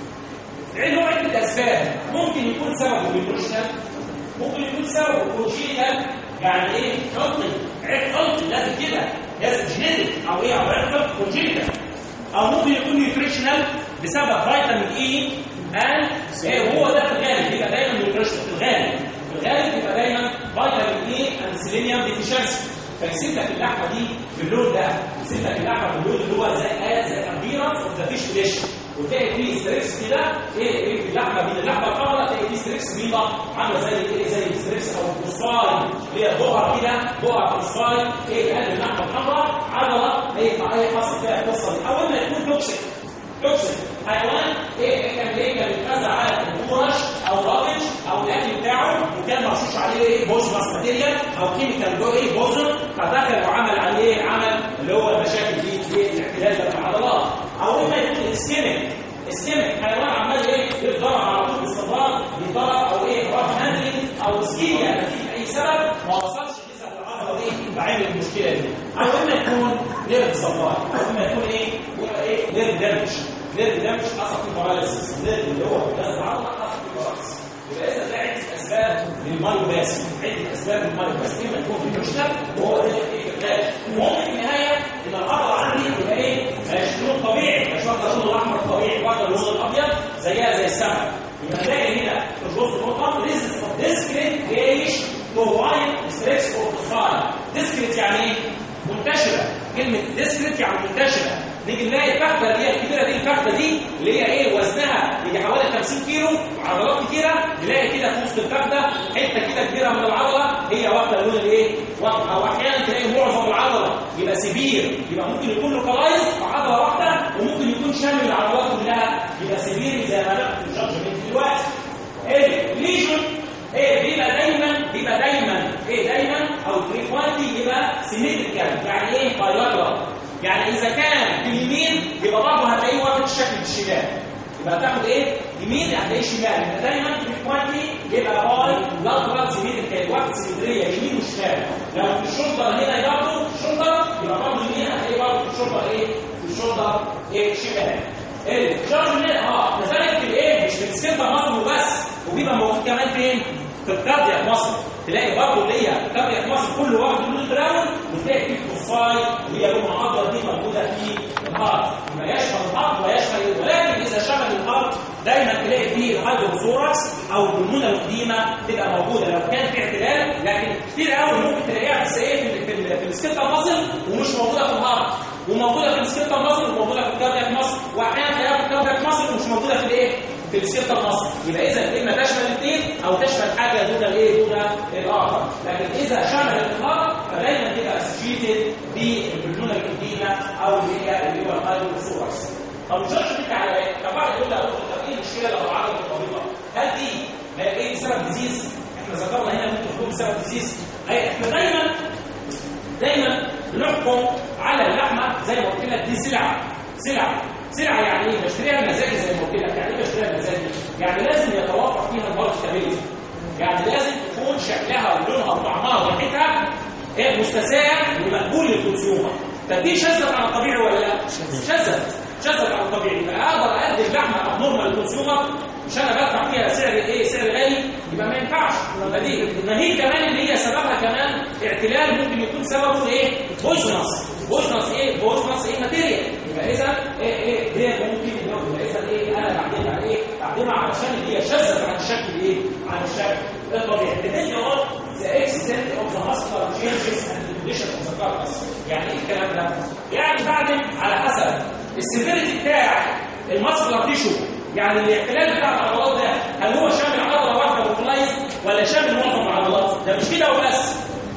عين له عده اسباب ممكن يكون سببه بيبروشنال ممكن يكون سببه بروشينال يعني ايه خلطي عيب خلطي لازم كده لازم جينيتك او ايه او عيب خلطي كونجينيتال او ممكن يكون نيوتريشنال بسبب فيتامين اي قال ايه هو ده في الغالب بيبقى دايما نيوتريشن في الغالب في الغالب بيبقى دايما فيتامين اي اند سيلينيوم ديفيشنسي فيسيب لك اللحمه دي باللون ده يسيب لك اللحمه باللون اللي هو زي زي ابيرنس اوف ذا فيش فليش وتلاقي فيه ستريكس كده ايه ايه في اللحمه بين اللحمه الحمراء تلاقي فيه ستريكس بيضه عامله زي ايه زي الستريكس او الفوسفاي اللي هي بقع كده بقع فوسفاي ايه قلب اللحمه الحمراء عضله ايه ايه حصل فيها القصه دي اول ما يكون توكسيك توكسيك حيوان ايه كان ايه كان بيتغذى على البورش او رابج او الاكل بتاعه وكان مرشوش عليه ايه بوزماس ماتيريال او كيميكال جو ايه بوزن فدخل وعمل عليه عمل اللي هو المشاكل دي في الاعتلال في العضلات او اما يكون اسكيميك اسكيميك حيوان عمال ايه يتضرب على طول باستمرار بيتضرب او ايه راح هاندلنج او اسكيميا نتيجه اي سبب ما وصلش جسم العضله دي بعين المشكله دي او اما يكون نيرف سبلاي او اما يكون ايه يبقى ايه نيرف دامج نيرف دامج حصل فيه باراليسيس نيرف اللي هو بيغذى العضله حصل فيه باراليسيس يبقى اذا ده عده اسباب للمايوباسي عده اسباب للمايوباسي اما يكون في مشكله وهو ده ايه العلاج المهم في النهايه ان العضله عندي يبقى ايه مش لون طبيعي مش واخده اللون الاحمر الطبيعي واخده اللون الابيض زيها زي السمك يبقى نلاقي هنا في الجزء النقطه ريزس اوف ديسكريت جيش تو وايت ستريكس اوف ذا ديسكريت يعني ايه؟ منتشره كلمه ديسكريت يعني منتشره نيجي نلاقي الفخده اللي هي الكبيره دي الفخده دي اللي هي ايه وزنها يجي حوالي 50 كيلو وعضلات كتيره نلاقي كده في وسط الفخده حته كده كبيره من العضله هي واخده اللون الايه؟ واخده او احيانا تلاقي معظم العضله يبقى سبير يبقى ممكن يكون لوكالايز في عضله واحده وممكن يكون شامل العضلات كلها يبقى سيفير زي ما ناخد في الجادجمنت دلوقتي الليجن ايه بيبقى دايما بيبقى دايما ايه دايما او فريكوانتي يبقى سيمتريكال يعني ايه بايلاترال يعني اذا كان في اليمين يبقى برضه هتلاقيه واخد الشكل الشمال يبقى تاخد ايه يمين هتلاقيه شمال يبقى دايما فريكوانتي يبقى باي لاترال سيمتريكال واخد سيمتريه يمين وشمال لو في الشولدر هنا برضه الشولدر يبقى برضه يمين هتلاقيه برضه في الشولدر ايه في الشولدر ايه شمال الجارج اه كذلك في الايه مش في السكيلتا مصر وبس وبيبقى موجود كمان فين في الكاردياك مصر تلاقي برضه اللي هي الكاردياك مصر كله واخد لون براون وتلاقي فيه الطفاي وهي لون اخضر دي موجوده في الهارت يبقى يشمل الهارت ويشمل ولكن اذا شمل الهارت دايما تلاقي فيه الهايدروثوركس او البلمونه القديمه تبقى موجوده لو كان في اعتدال لكن كتير قوي ممكن تلاقيها بس ايه في في, في السكيلتا مصر ومش موجوده في الهارت وموجوده في السكيلتا مصر وموجوده في الكاردياك مصر واحيانا تلاقيها في الكاردياك مصر ومش موجوده في الايه في السكيلتا مصر يبقى اذا اما تشمل الاثنين او تشمل حاجه دون الايه دون الاخر لكن اذا شملت الهارت فدايما تبقى اسوشيتد بالبلونه القديمه او اللي هي اللي هو الهايدروثوركس طب الجرش بتاع على ايه؟ طب بعد يقول لك طب ايه المشكله لو عدد الطبيبه؟ هل دي ما ايه بسبب ديزيز؟ احنا ذكرنا هنا ممكن تكون بسبب ديزيز اي احنا دايما دايما بنحكم على اللحمه زي ما قلت لك دي سلعه سلعه سلعه يعني ايه؟ بشتريها بمزاجي زي ما قلت لك يعني ايه بشتريها بمزاجي؟ يعني لازم يتوافر فيها الماركتابيلتي يعني لازم تكون شكلها ولونها وطعمها وريحتها ايه مستساغ ومقبول للكونسيومر طب دي شذت على الطبيعي ولا لا؟ شذت شذت على الطبيعي يبقى اقدر اقدم لحمه ابنورمال للكونسيومر مش انا بدفع فيها سعر ايه سعر غالي يبقى ما ينفعش يبقى دي النهيج كمان اللي هي سببها كمان اعتلال ممكن يكون سببه ايه بويزنس بويزنس ايه بويزنس ايه ماتيريال يبقى اذا ايه ايه دي ممكن يبقى اذا ايه انا بعدمها ايه بعدمها علشان هي شذت عن الشكل ايه عن الشكل الطبيعي depending on the extent of the muscular changes and the condition of the carcass يعني ايه الكلام ده يعني بعدم على حسب السيفيريتي بتاع الماسكولار تيشو يعني الاحتلال بتاع العضلات ده هل هو شامل عضله واحده لوكلايز ولا شامل معظم العضلات ده مش كده وبس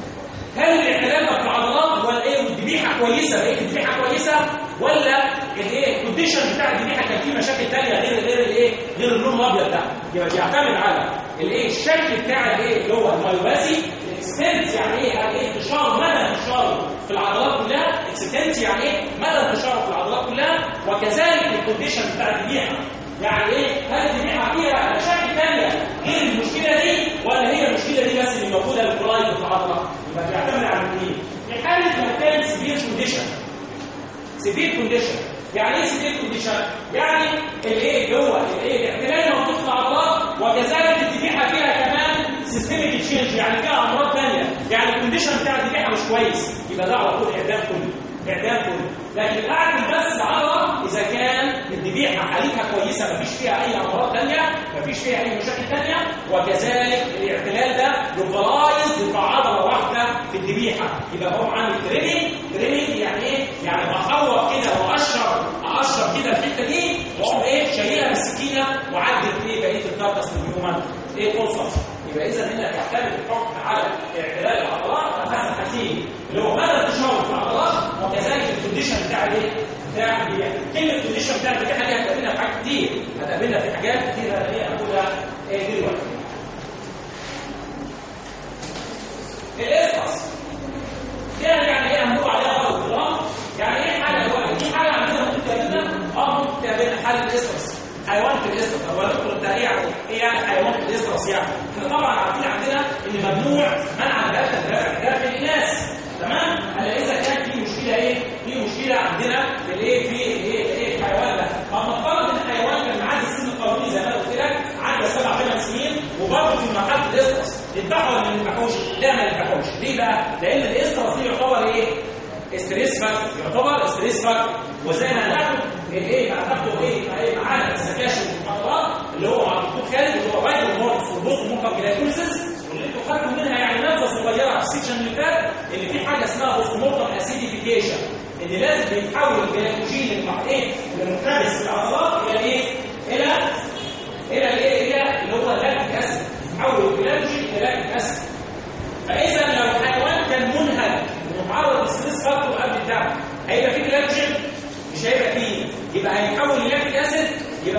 هل الاحتلال ده في العضلات ولا ايه والذبيحه كويسه بقيه الذبيحه كويسه ولا الايه الكونديشن بتاع الذبيحه كان فيه مشاكل ثانيه غير غير الايه غير اللون الابيض ده يبقى بيعتمد على الايه الشكل بتاع الايه اللي هو المايوباسي الاكستنت يعني ايه يعني ايه انتشار مدى انتشاره في العضلات كلها اكستنت يعني ايه مدى انتشاره في العضلات كلها وكذلك الكونديشن بتاع الذبيحه يعني ايه هل الذبيحه فيها مشاكل ثانيه غير المشكله دي ولا هي المشكله دي بس اللي موجوده للكلايد في العضله يبقى بيعتمد على الاثنين في حاله لو كانت سيفير كونديشن سيفير كونديشن يعني ايه سيفير كونديشن يعني الايه اللي هو الايه الاحتلال موجود في العضلات وكذلك الذبيحه فيها كمان سيستميك تشينج يعني فيها امراض ثانيه يعني الكونديشن بتاع الذبيحه مش كويس يبقى ده على طول اعدام كله اعدام كله لكن اعمل بس عضله اذا كان الذبيحه حالتها كويسه مفيش فيها اي امراض ثانيه مفيش فيها اي مشاكل ثانيه وكذلك الاعتلال ده لوكالايز في عضله واحده في الذبيحه يبقى هو عامل تريننج تريننج يعني ايه؟ يعني بخوف كده واقشر اقشر كده الحته دي واقوم ايه شايلها بالسكينه وعدل ايه بقيه الكاركس الهيومن ايه كونسبت يبقى اذا هنا يعتمد الحكم على اعتلال العضلات على حسب حاجتين اللي هو مدى انتشار العضلات وكذلك الكونديشن بتاع الايه؟ بتاع البيئه كلمه الكونديشن بتاع البيئه دي هتقابلنا في حاجات كتير هتقابلنا في حاجات كتير هنلاقيها هنقولها ايه دلوقتي الاسقص يعني يعني ايه هنقول عليها غلط الكلام يعني ايه حاجه دلوقتي دي حاجه عندنا ممكن تقابلنا اه ممكن تقابلنا حاله الاسقص حيوان في الاسرس هو ندخل التقريع ايه يعني حيوان في الاسرس يعني احنا طبعا عارفين عندنا ان ممنوع منع الدخل داخل الناس تمام الا اذا كان في مشكله ايه في مشكله عندنا في الايه في الايه ايه الحيوان ده طب نفترض ان الحيوان كان معدي السن القانوني زي ما قلت لك عدى سبع ثمان سنين وبرضه في مرحله الاسرس يذبحوا ولا ما يذبحوش؟ لا ما يذبحوش ليه بقى؟ لان الاسرس دي يعتبر ايه؟ استريس فاكتور يعتبر استريس فاكتور وزي ما هناخد الايه هناخده ايه معانا السكاشن والمحاضرات اللي هو مع الدكتور خالد اللي هو رايت مورس والبوست ممكن جلايكوليسيس واللي انتوا خدتوا منها يعني نبذه صغيره في السكشن اللي فات اللي في حاجه اسمها بوست مورتم اسيديفيكيشن ان لازم يتحول الجلايكوجين المحطوط المنحبس في العضلات الى ايه؟ الى الى الايه؟ الى اللي هو اللاكتيك اسيد يتحول الجلايكوجين الى لاكتيك اسيد فاذا لو الحيوان كان منهك ومعرض للستريس فاكتور قبل الدم هيبقى فيه جلايكوجين مش هيبقى فيه يبقى هيحول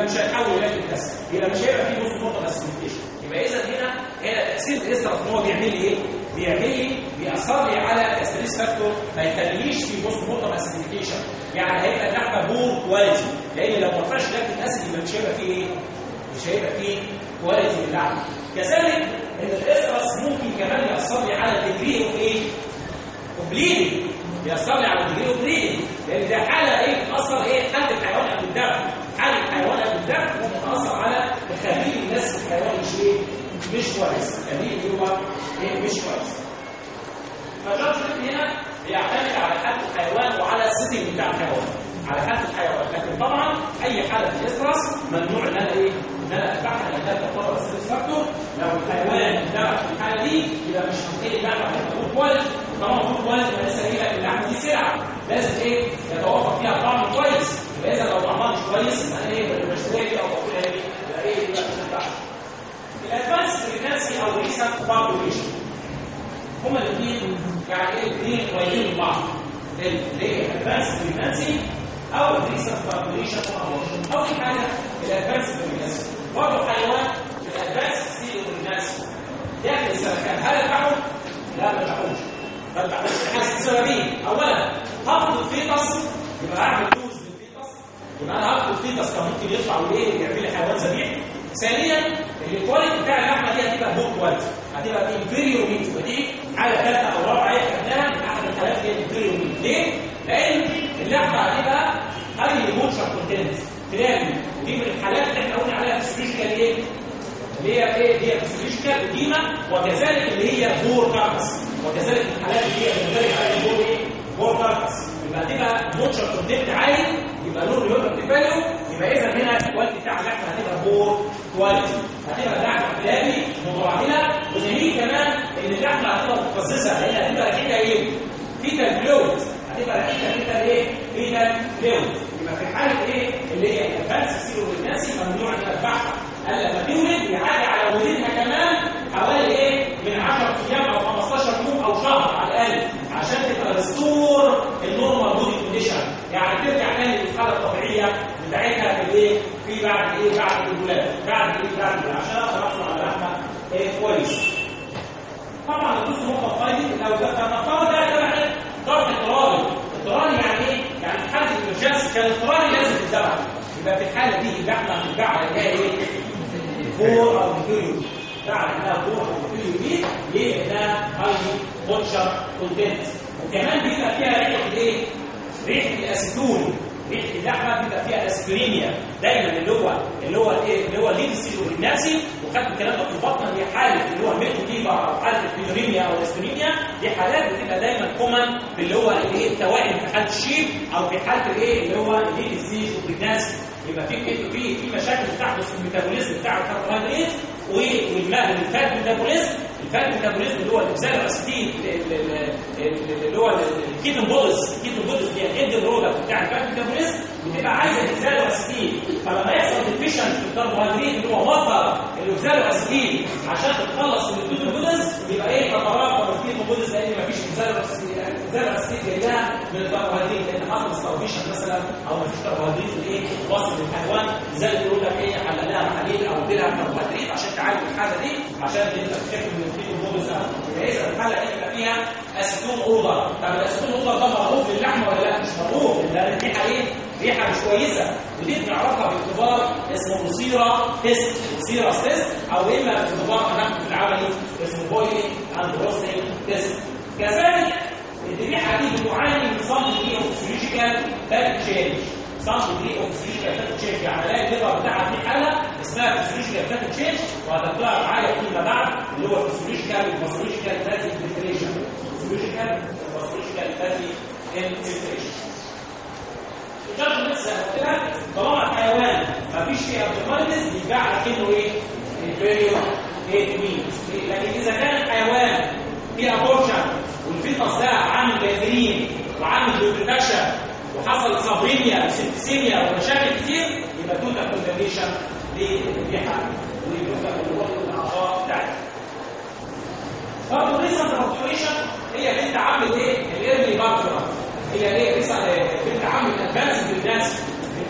مش هيتحول الى كسر يبقى مش هيبقى فيه بوست مورتم اسيديفيكيشن يبقى اذا هنا هنا تاثير الاسترس ان هو بيعمل لي ايه؟ بيعمل لي بيأثر لي على كاستريس فاكتور ما يخليش في بوست مورتم اسيديفيكيشن يعني هيبقى اللحمه بور كواليتي لان لو ما فيهاش لاكتيك اسيد يبقى مش هيبقى فيه ايه؟ مش هيبقى فيه كواليتي للحمه كذلك ان الاسترس ممكن كمان يأثر لي على الديجري اوف ايه؟ وبليدنج بيأثر لي على الديجري وبليدنج لان ده حاله ايه بتأثر ايه حاله الحيوان قبل الدم حاله الحيوان قبل الدم ممكن تأثر على تخليه الناس الحيوان مش ايه مش كويس تخليه اللي هو ايه مش كويس فالجادجمنت هنا بيعتمد على حاله الحيوان وعلى السيتنج بتاع الحيوان على حاله الحيوان لكن طبعا اي حاله في الاسترس ممنوع ان انا ايه ان انا اتبعها لانها تعتبر ستريس فاكتور لو الحيوان اتبع في الحاله دي يبقى مش هتلاقي اللحمه هتبقى كواليتي طالما فود كواليتي يبقى لسه ايه اللحمه دي سلعه لازم ايه يتوافق فيها طعم كويس يبقى اذا لو طعمها مش كويس يبقى انا ايه المشويه دي او باكلها دي يبقى ايه يبقى مش هتنفع الادفانس بريجنسي او ريسنت بابوليشن هما الاثنين يعني ايه الاثنين قريبين من بعض اللي هي الادفانس بريجنسي او الريسنت بابوليشن او في حاجه الادفانس بريجنسي برضه حيوان الادفانس ستيل بريجنسي يعمل السرطان هل ينفعهم؟ لا ما ينفعوش ما ينفعوش حاجه سببين اولا هبط الفيتس يبقى اعمل دوز للفيتس يبقى انا هبط الفيتس كان ممكن يطلع وايه يعمل لي حيوان ذبيح ثانيا الكواليتي بتاع اللحمه دي هتبقى بوك كواليتي هتبقى انفيريور ميت ودي حاله ثالثه او رابعه هي خدناها من احد الحالات اللي هي انفيريور ميت ليه؟ لان اللحمه هتبقى هاي موتشر كونتنت تلاقي ودي من الحالات اللي احنا قلنا عليها فيسيولوجيكال ايه؟ اللي هي ايه؟ اللي هي فيسيولوجيكال وديما وكذلك اللي هي بور كاربس وكذلك الحالات اللي هي بنتكلم عليها بور ايه؟ بور كاربس يبقى هتبقى موتشر كونتنت عالي يبقى له ريوتر فاليو يبقى اذا هنا الكواليتي بتاع اللحمه هتبقى بور كواليتي هتبقى اللحمه كلابي مترعله وزميل كمان ان اللحمه هتبقى متخصصه لان هتبقى ريحتها ايه؟ فيتال فلويد هتبقى ريحتها فيتال ايه؟ فيتال فلويد يبقى في حاله ايه؟ اللي هي الفانس سيرو والناسي ممنوع ان تذبحها قال لما تولد يعادي على ولادها كمان حوالي ايه؟ من 10 ايام او 15 يوم او شهر على الاقل عشان تبقى ريستور النورمال بودي كونديشن يعني ترجع تاني للحاله الطبيعيه بتاعتها في الايه؟ في بعد ايه؟ بعد الولاده بعد ايه؟ بعد الولاده عشان اقدر احصل على لحمه ايه كويس. طبعا الدوس نقطه فايدي لو ده كان نفترض ده تبع ضغط اضطراري اضطراري يعني ايه؟ يعني في حاله الامرجنسي كان اضطراري لازم تتبع يبقى في الحاله دي اللحمه هتتباع على جايه ايه؟ فور او بيريود بعد انها فور او بيريود دي ليه؟ لانها هاي بوتشر كونتنت وكمان بيبقى فيها ريحه الايه؟ ريحه الاسيتون ريحه اللحمه بيبقى فيها اسبرينيا دايما اللي هو اللي هو ايه اللي هو ليبسي والناسي وخدت الكلام ده في البطن دي حاله اللي هو ميتو فيبر او حاله البيوريميا او الاسبرينيا دي حالات بتبقى دايما كومن في اللي هو الايه التوائم في حاله الشيب او في حاله الايه اللي هو الليبسي والناسي يبقى في في في مشاكل بتحدث في الميتابوليزم بتاع الكربوهيدرات والماء الفات ميتابوليزم الفات ميتابوليزم اللي هو الاكسال اسيتين اللي هو الكيتون بولز الكيتون بولز دي الهيد برودكت بتاع الفات ميتابوليزم بتبقى عايزه اكسال اسيتين فلما يحصل ديفيشن في الكربوهيدرات اللي هو مصدر الاكسال اسيتين عشان تتخلص من الكيتون بولز يبقى ايه تتراكم الكيتون بولز لان مفيش اكسال اسيتين جايه من الكربوهيدرات لان حصل ستارفيشن مثلا او مفيش كربوهيدرات ايه واصل للحيوان زي يقول لك ايه حلق لها محاليل او اديلها كربوهيدرات عشان تعالج الحاله دي عشان انت تخف من الكيتون بولز يبقى اذا الحاله دي يبقى فيها اسيتون اوردر طب الاسيتون اوردر ده معروف للحمه ولا لا مش معروف لان الريحه ايه ريحه مش كويسه ودي بنعرفها باختبار اسمه بصيره تيست بصيره تيست او اما باختبار هناخده في العملي اسمه بويلينج اند روستنج تيست كذلك الريحه دي بتعاني من صم دي اوف فيزيكال باك تشينج صم دي اوف فيزيكال باك تشينج يعني الاقي الليفر بتاعها في حاله اسمها فيزيولوجيكال باك تشينج وهتطلع معايا فيما بعد اللي هو فيزيولوجيكال وفيزيولوجيكال باتي انفلتريشن فيزيولوجيكال وفيزيولوجيكال باتي انفلتريشن الجادج لسه قلت لك طالما الحيوان مفيش فيه ابتماليز يبقى على كانه ايه؟ البيريو ايه وينز لكن اذا كان الحيوان فيه ابورشن والفيتس ده عامل جاذرين وعامل دوبريتاكشن وحصل صابرينيا وسيبتسيميا ومشاكل كتير يبقى توتا كونتاميشن للريحه ولتوتا الاعضاء بتاعتها. برضه الريسنت فلكتويشن هي بنت عامل ايه؟ الايرلي بارتنر هي ايه؟ بنت عامل ادفانس بالناس بنت عامل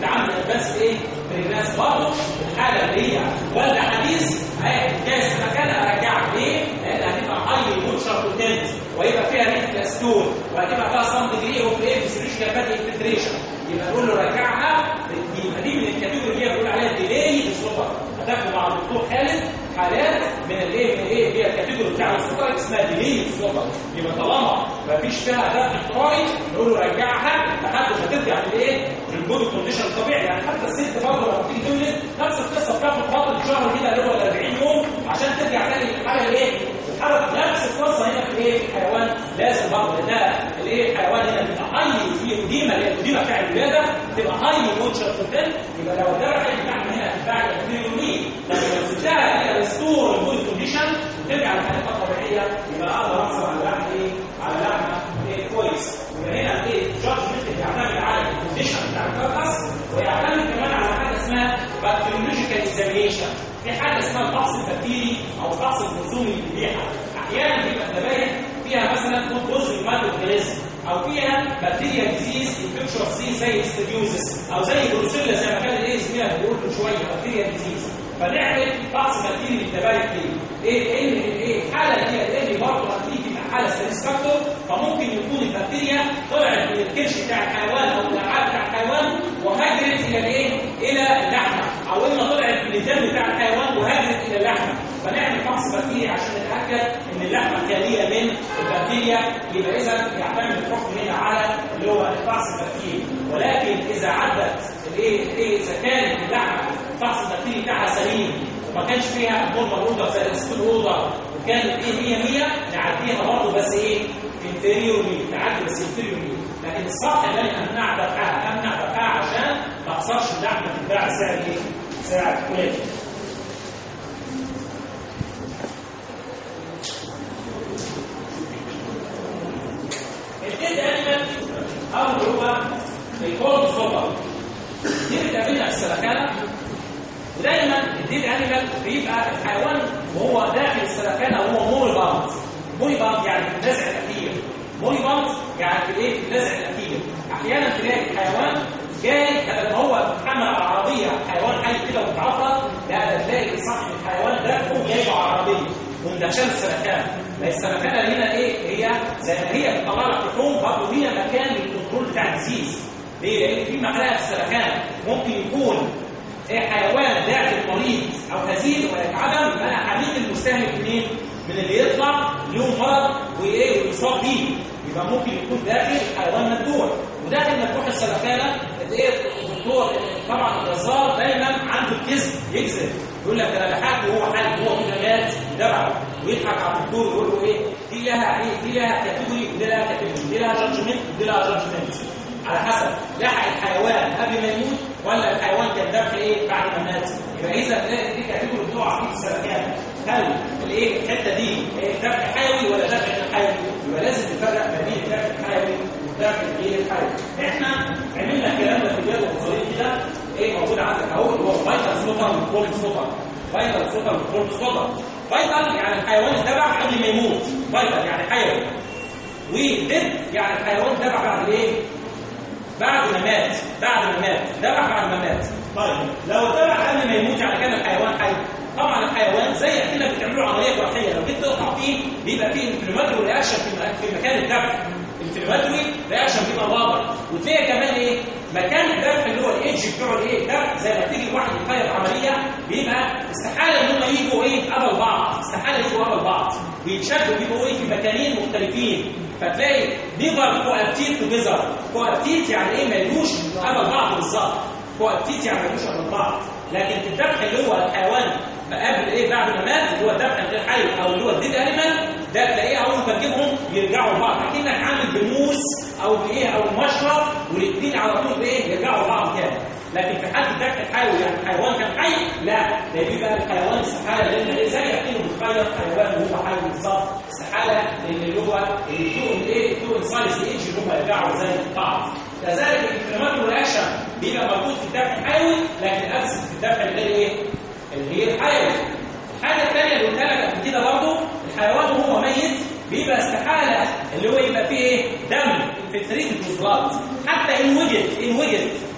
ادفانس ايه بريجناس برضه الحاله اللي هي والده حديث جايز مكان ارجعك ليه؟ لان هتبقى هاي موتشر بوتنت ويبقى فيها ريت الاستول وهتبقى فيها صم ديجري اوف ايه فيسيولوجيكال فاتي انفلتريشن يبقى نقول له رجعها يبقى دي من الكاتيجوري اللي هي بنقول عليها ديلي ديسوبر هتاخد مع الدكتور خالد حالات من الايه من الايه هي الكاتيجوري بتاع السكر اسمها ديلي ديسوبر يبقى طالما ما فيش فيها اداء اضطراري نقول له رجعها لحد ما ترجع للايه للجود كونديشن الطبيعي يعني حتى الست برضه لما بتيجي تولد نفس القصه بتاخد فتره شهر كده اللي هو 40 يوم عشان ترجع تاني للحاله الايه الحاله نفس القصه هنا في الايه الحيوان لازم برضه ده الايه الحيوان هنا بيبقى هاي في اديمه اللي هي الاديمه بتاع الولاده تبقى هاي موتشر كونتنت يبقى لو ده بقى بتاعنا هنا بعد الكلينيومين لما سبتها هي ريستور الجود كونديشن وترجع لحالتها الطبيعيه يبقى اقدر احصل على لحم ايه على لحمه ايه كويس يبقى هنا ايه جادجمنت بيعتمد على الكونديشن بتاع الكاركس ويعتمد كمان على حاجه اسمها بكتيريولوجيكال اكزامينيشن في حاجه اسمها الفحص البكتيري او الفحص الجرثومي للذبيحه احيانا بيبقى الذبايح فيها مثلا كومبوز الماتوكليزم او فيها بكتيريا ديزيز انفكشن سي زي استديوزس او زي بروسيلا زي ما كان الايه اسمها بيقول من شويه بكتيريا ديزيز فنعمل فحص بكتيري للذبايح دي ايه ايه ايه الحاله دي اللي برضه هتيجي تبقى حاله ساتسفاكتور فممكن يكون البكتيريا طلعت من الكرش بتاع الحيوان او الامعاء بتاع الحيوان وهاجرت الى الايه؟ الى اللحمه او اما طلعت من الدم بتاع الحيوان وهاجرت الى اللحمه فنعمل فحص بكتيري عشان نتاكد ان اللحمه خاليه من البكتيريا يبقى اذا يعتمد الحكم هنا على اللي هو الفحص البكتيري ولكن اذا عدت الايه الايه اذا كانت اللحمه الفحص البكتيري بتاعها سليم وما كانش فيها نورمال اوردر زي السكول اوردر وكانت ايه 100 100 نعديها برضه بس ايه انفيريورلي نعدي بس انفيريورلي لكن الصح ان انا امنع بقاها امنع بقاها عشان ما اخسرش اللحمه تتباع سعر ايه؟ سعر كويس الديد انيمال او اللي هو الكورد سوبر دي بتقابلنا في السلكانه ودايما الديد انيمال بيبقى الحيوان وهو داخل السلكانه وهو موري بامت موري بامت يعني في النزع الاخير موري بامت يعني في الايه في النزع الاخير احيانا تلاقي الحيوان جاي لما هو محمل على العربيه حيوان حي كده ومتعطل لا ده تلاقي صاحب الحيوان ده هو جايب على العربيه ومدخل السلكانه ما السلكانه هنا ايه هي زي ما هي بتطلع لك لحوم برضه هي مكان للكنترول بتاع الديزيز ليه؟ لان في معلقه في السلكانه ممكن يكون حيوان داخل مريض او هزيل ويتعدم يبقى انا حميد المستهلك منين؟ من اللي يطلع له مرض وايه ويصاب بيه يبقى ممكن يكون داخل حيوان مذبوح وداخل مذبوح السلكانه ايه الدكتور طبعا الجزار دايما عنده الكذب يكذب يقول لك انا لحقت وهو حي هو كده مات دبعه ويضحك على الدكتور ويقول له ايه دي لها ايه دي لها كاتيجوري ودي لها كاتيجوري دي لها جادجمنت ودي لها جادجمنت على حسب لحق الحيوان قبل ما يموت ولا الحيوان كان ذبح ايه بعد ما مات يبقى اذا دي كاتيجوري بتقع في السلكان هل الايه الحته دي ذبح حيوي ولا ذبح غير حيوي يبقى لازم نفرق ما بين الذبح الحيوي والذبح غير الحيوي احنا عملنا الكلام ده في جدول الصغير كده ايه موجود عندك اهو اللي هو فايتال سوبر وكولد سوبر فايتال سوبر وكولد سوبر فايتال يعني الحيوان اتبع قبل ما يموت فايتال يعني حيوي وديد يعني الحيوان اتبع بعد ايه بعد ما مات بعد ما مات ذبح بعد ما مات طيب لو ذبح قبل ما يموت يعني كان الحيوان حي طبعا الحيوان زي كده بتعمل له عمليه جراحيه لو جيت تقطع فيه بيبقى فيه انفلاماتوري رياكشن في مكان الذبح الانفلاماتوري رياكشن بيبقى واضح وتلاقي كمان ايه مكان الذبح اللي هو الايدج بتوع الايه الذبح زي ما تيجي واحد يخيط عمليه بيبقى استحاله ان هم يجوا ايه قبل بعض استحاله يجوا قبل بعض بيتشدوا بيبقوا ايه في مكانين مختلفين فتلاقي نيفر كوابتيت توجذر كوابتيت يعني ايه ما يجوش قبل بعض بالظبط كوابتيت يعني ما يجوش قبل بعض لكن في الذبح اللي هو الحيوان قبل ايه بعد ما مات اللي هو الذبح غير حي او اللي هو الديد انيمال ده تلاقيه اول ما تجيبهم يرجعوا لبعض اكنك عامل بموس او بايه او مشرب والاثنين على طول ايه يرجعوا لبعض تاني لكن في حاله الذبح الحيوي يعني الحيوان كان حي لا ده بيبقى الحيوان استحاله لان زي اكنه بيتخيط حيوان وهو حي بالظبط استحاله ان اللي هو التو ايه التو انسايز ايدج اللي هم يرجعوا زي بعض كذلك الانفلاماتوري رياكشن بيبقى موجود في الذبح الحيوي لكن ابسط في الذبح الغير ايه؟ الغير حيوي الحاجه الثانيه اللي قلتها لك قبل كده برضه الحيوان وهو ميت بيبقى استحاله اللي هو يبقى فيه ايه؟ دم انفلتريتد بلاد حتى ان وجد ان وجد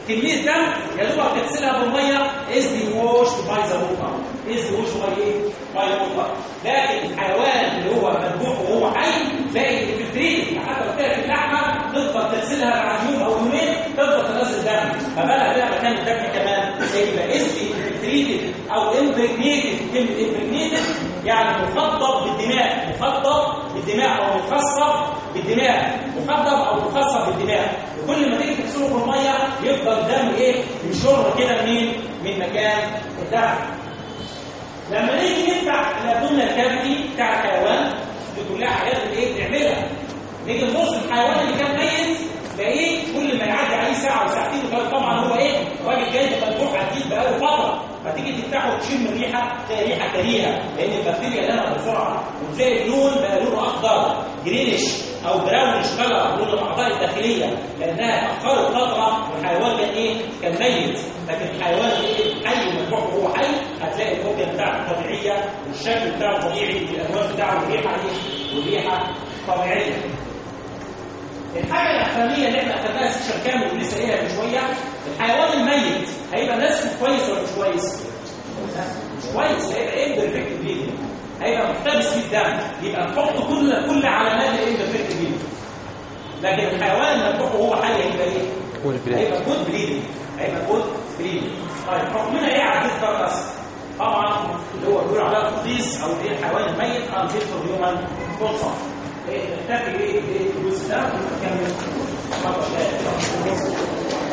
كميه دم يا دوبك تغسلها بالميه از دي ووش باي ذا ووتر از دي ووش باي ايه؟ باي ووتر لكن الحيوان اللي هو مذبوح وهو حي تلاقي الفلترين حتى لو كانت اللحمه تفضل تغسلها بعد يوم او يومين تفضل تنزل دم فبالها بقى مكان الدم كمان يبقى از دي تريتد او امبريجنيتد كلمه امبريجنيتد يعني مخضب بالدماء مخضب بالدماء او مخصب بالدماء مخضب او مخصب بالدماء وكل ما تيجي تغسله بالميه يفضل دم ايه يشر كده منين من مكان الدم لما نيجي نفتح الابدومينال كافيتي بتاع الحيوان دي كلها حاجات اللي ايه بنعملها نيجي نبص الحيوان اللي كان ميت تلاقيه كل ما يعدي عليه ساعه وساعتين وثلاث طبعا هو ايه راجل جاي مفتوح اكيد بقاله فتره فتيجي تفتحه وتشم الريحه تلاقي ريحه كريهه لان البكتيريا نمت بسرعه وتلاقي اللون بقى لونه اخضر جرينش او براونش كلر لون الاعضاء الداخليه لانها اتاخرت فتره والحيوان كان ايه؟ كان ميت لكن الحيوان ايه؟ حي ومذبوح وهو حي هتلاقي الوجه بتاعته طبيعيه والشكل بتاعه طبيعي والالوان بتاعه والريحه ايه؟ والريحه طبيعيه الحاجه الاخرانيه اللي احنا اخدناها سيشن كامل ولسه قايلها من شويه الحيوان الميت هيبقى نفسه كويس ولا مش كويس؟ مش كويس هيبقى ايه بيرفكت بليدنج هيبقى محتبس في الدم يبقى نحط كل كل علامات الايه بيرفكت بليدنج لكن الحيوان لما تروح وهو حي هيبقى ايه؟ هيبقى جود بليدنج هيبقى جود بليدنج طيب حكمنا ايه على الديت كاركاس؟ طبعا اللي هو بيقول عليها تقديس او اللي هي الحيوان الميت عن فيت فور هيومن كونسر نكتفي بايه الجزء ده ونكمل المره الجايه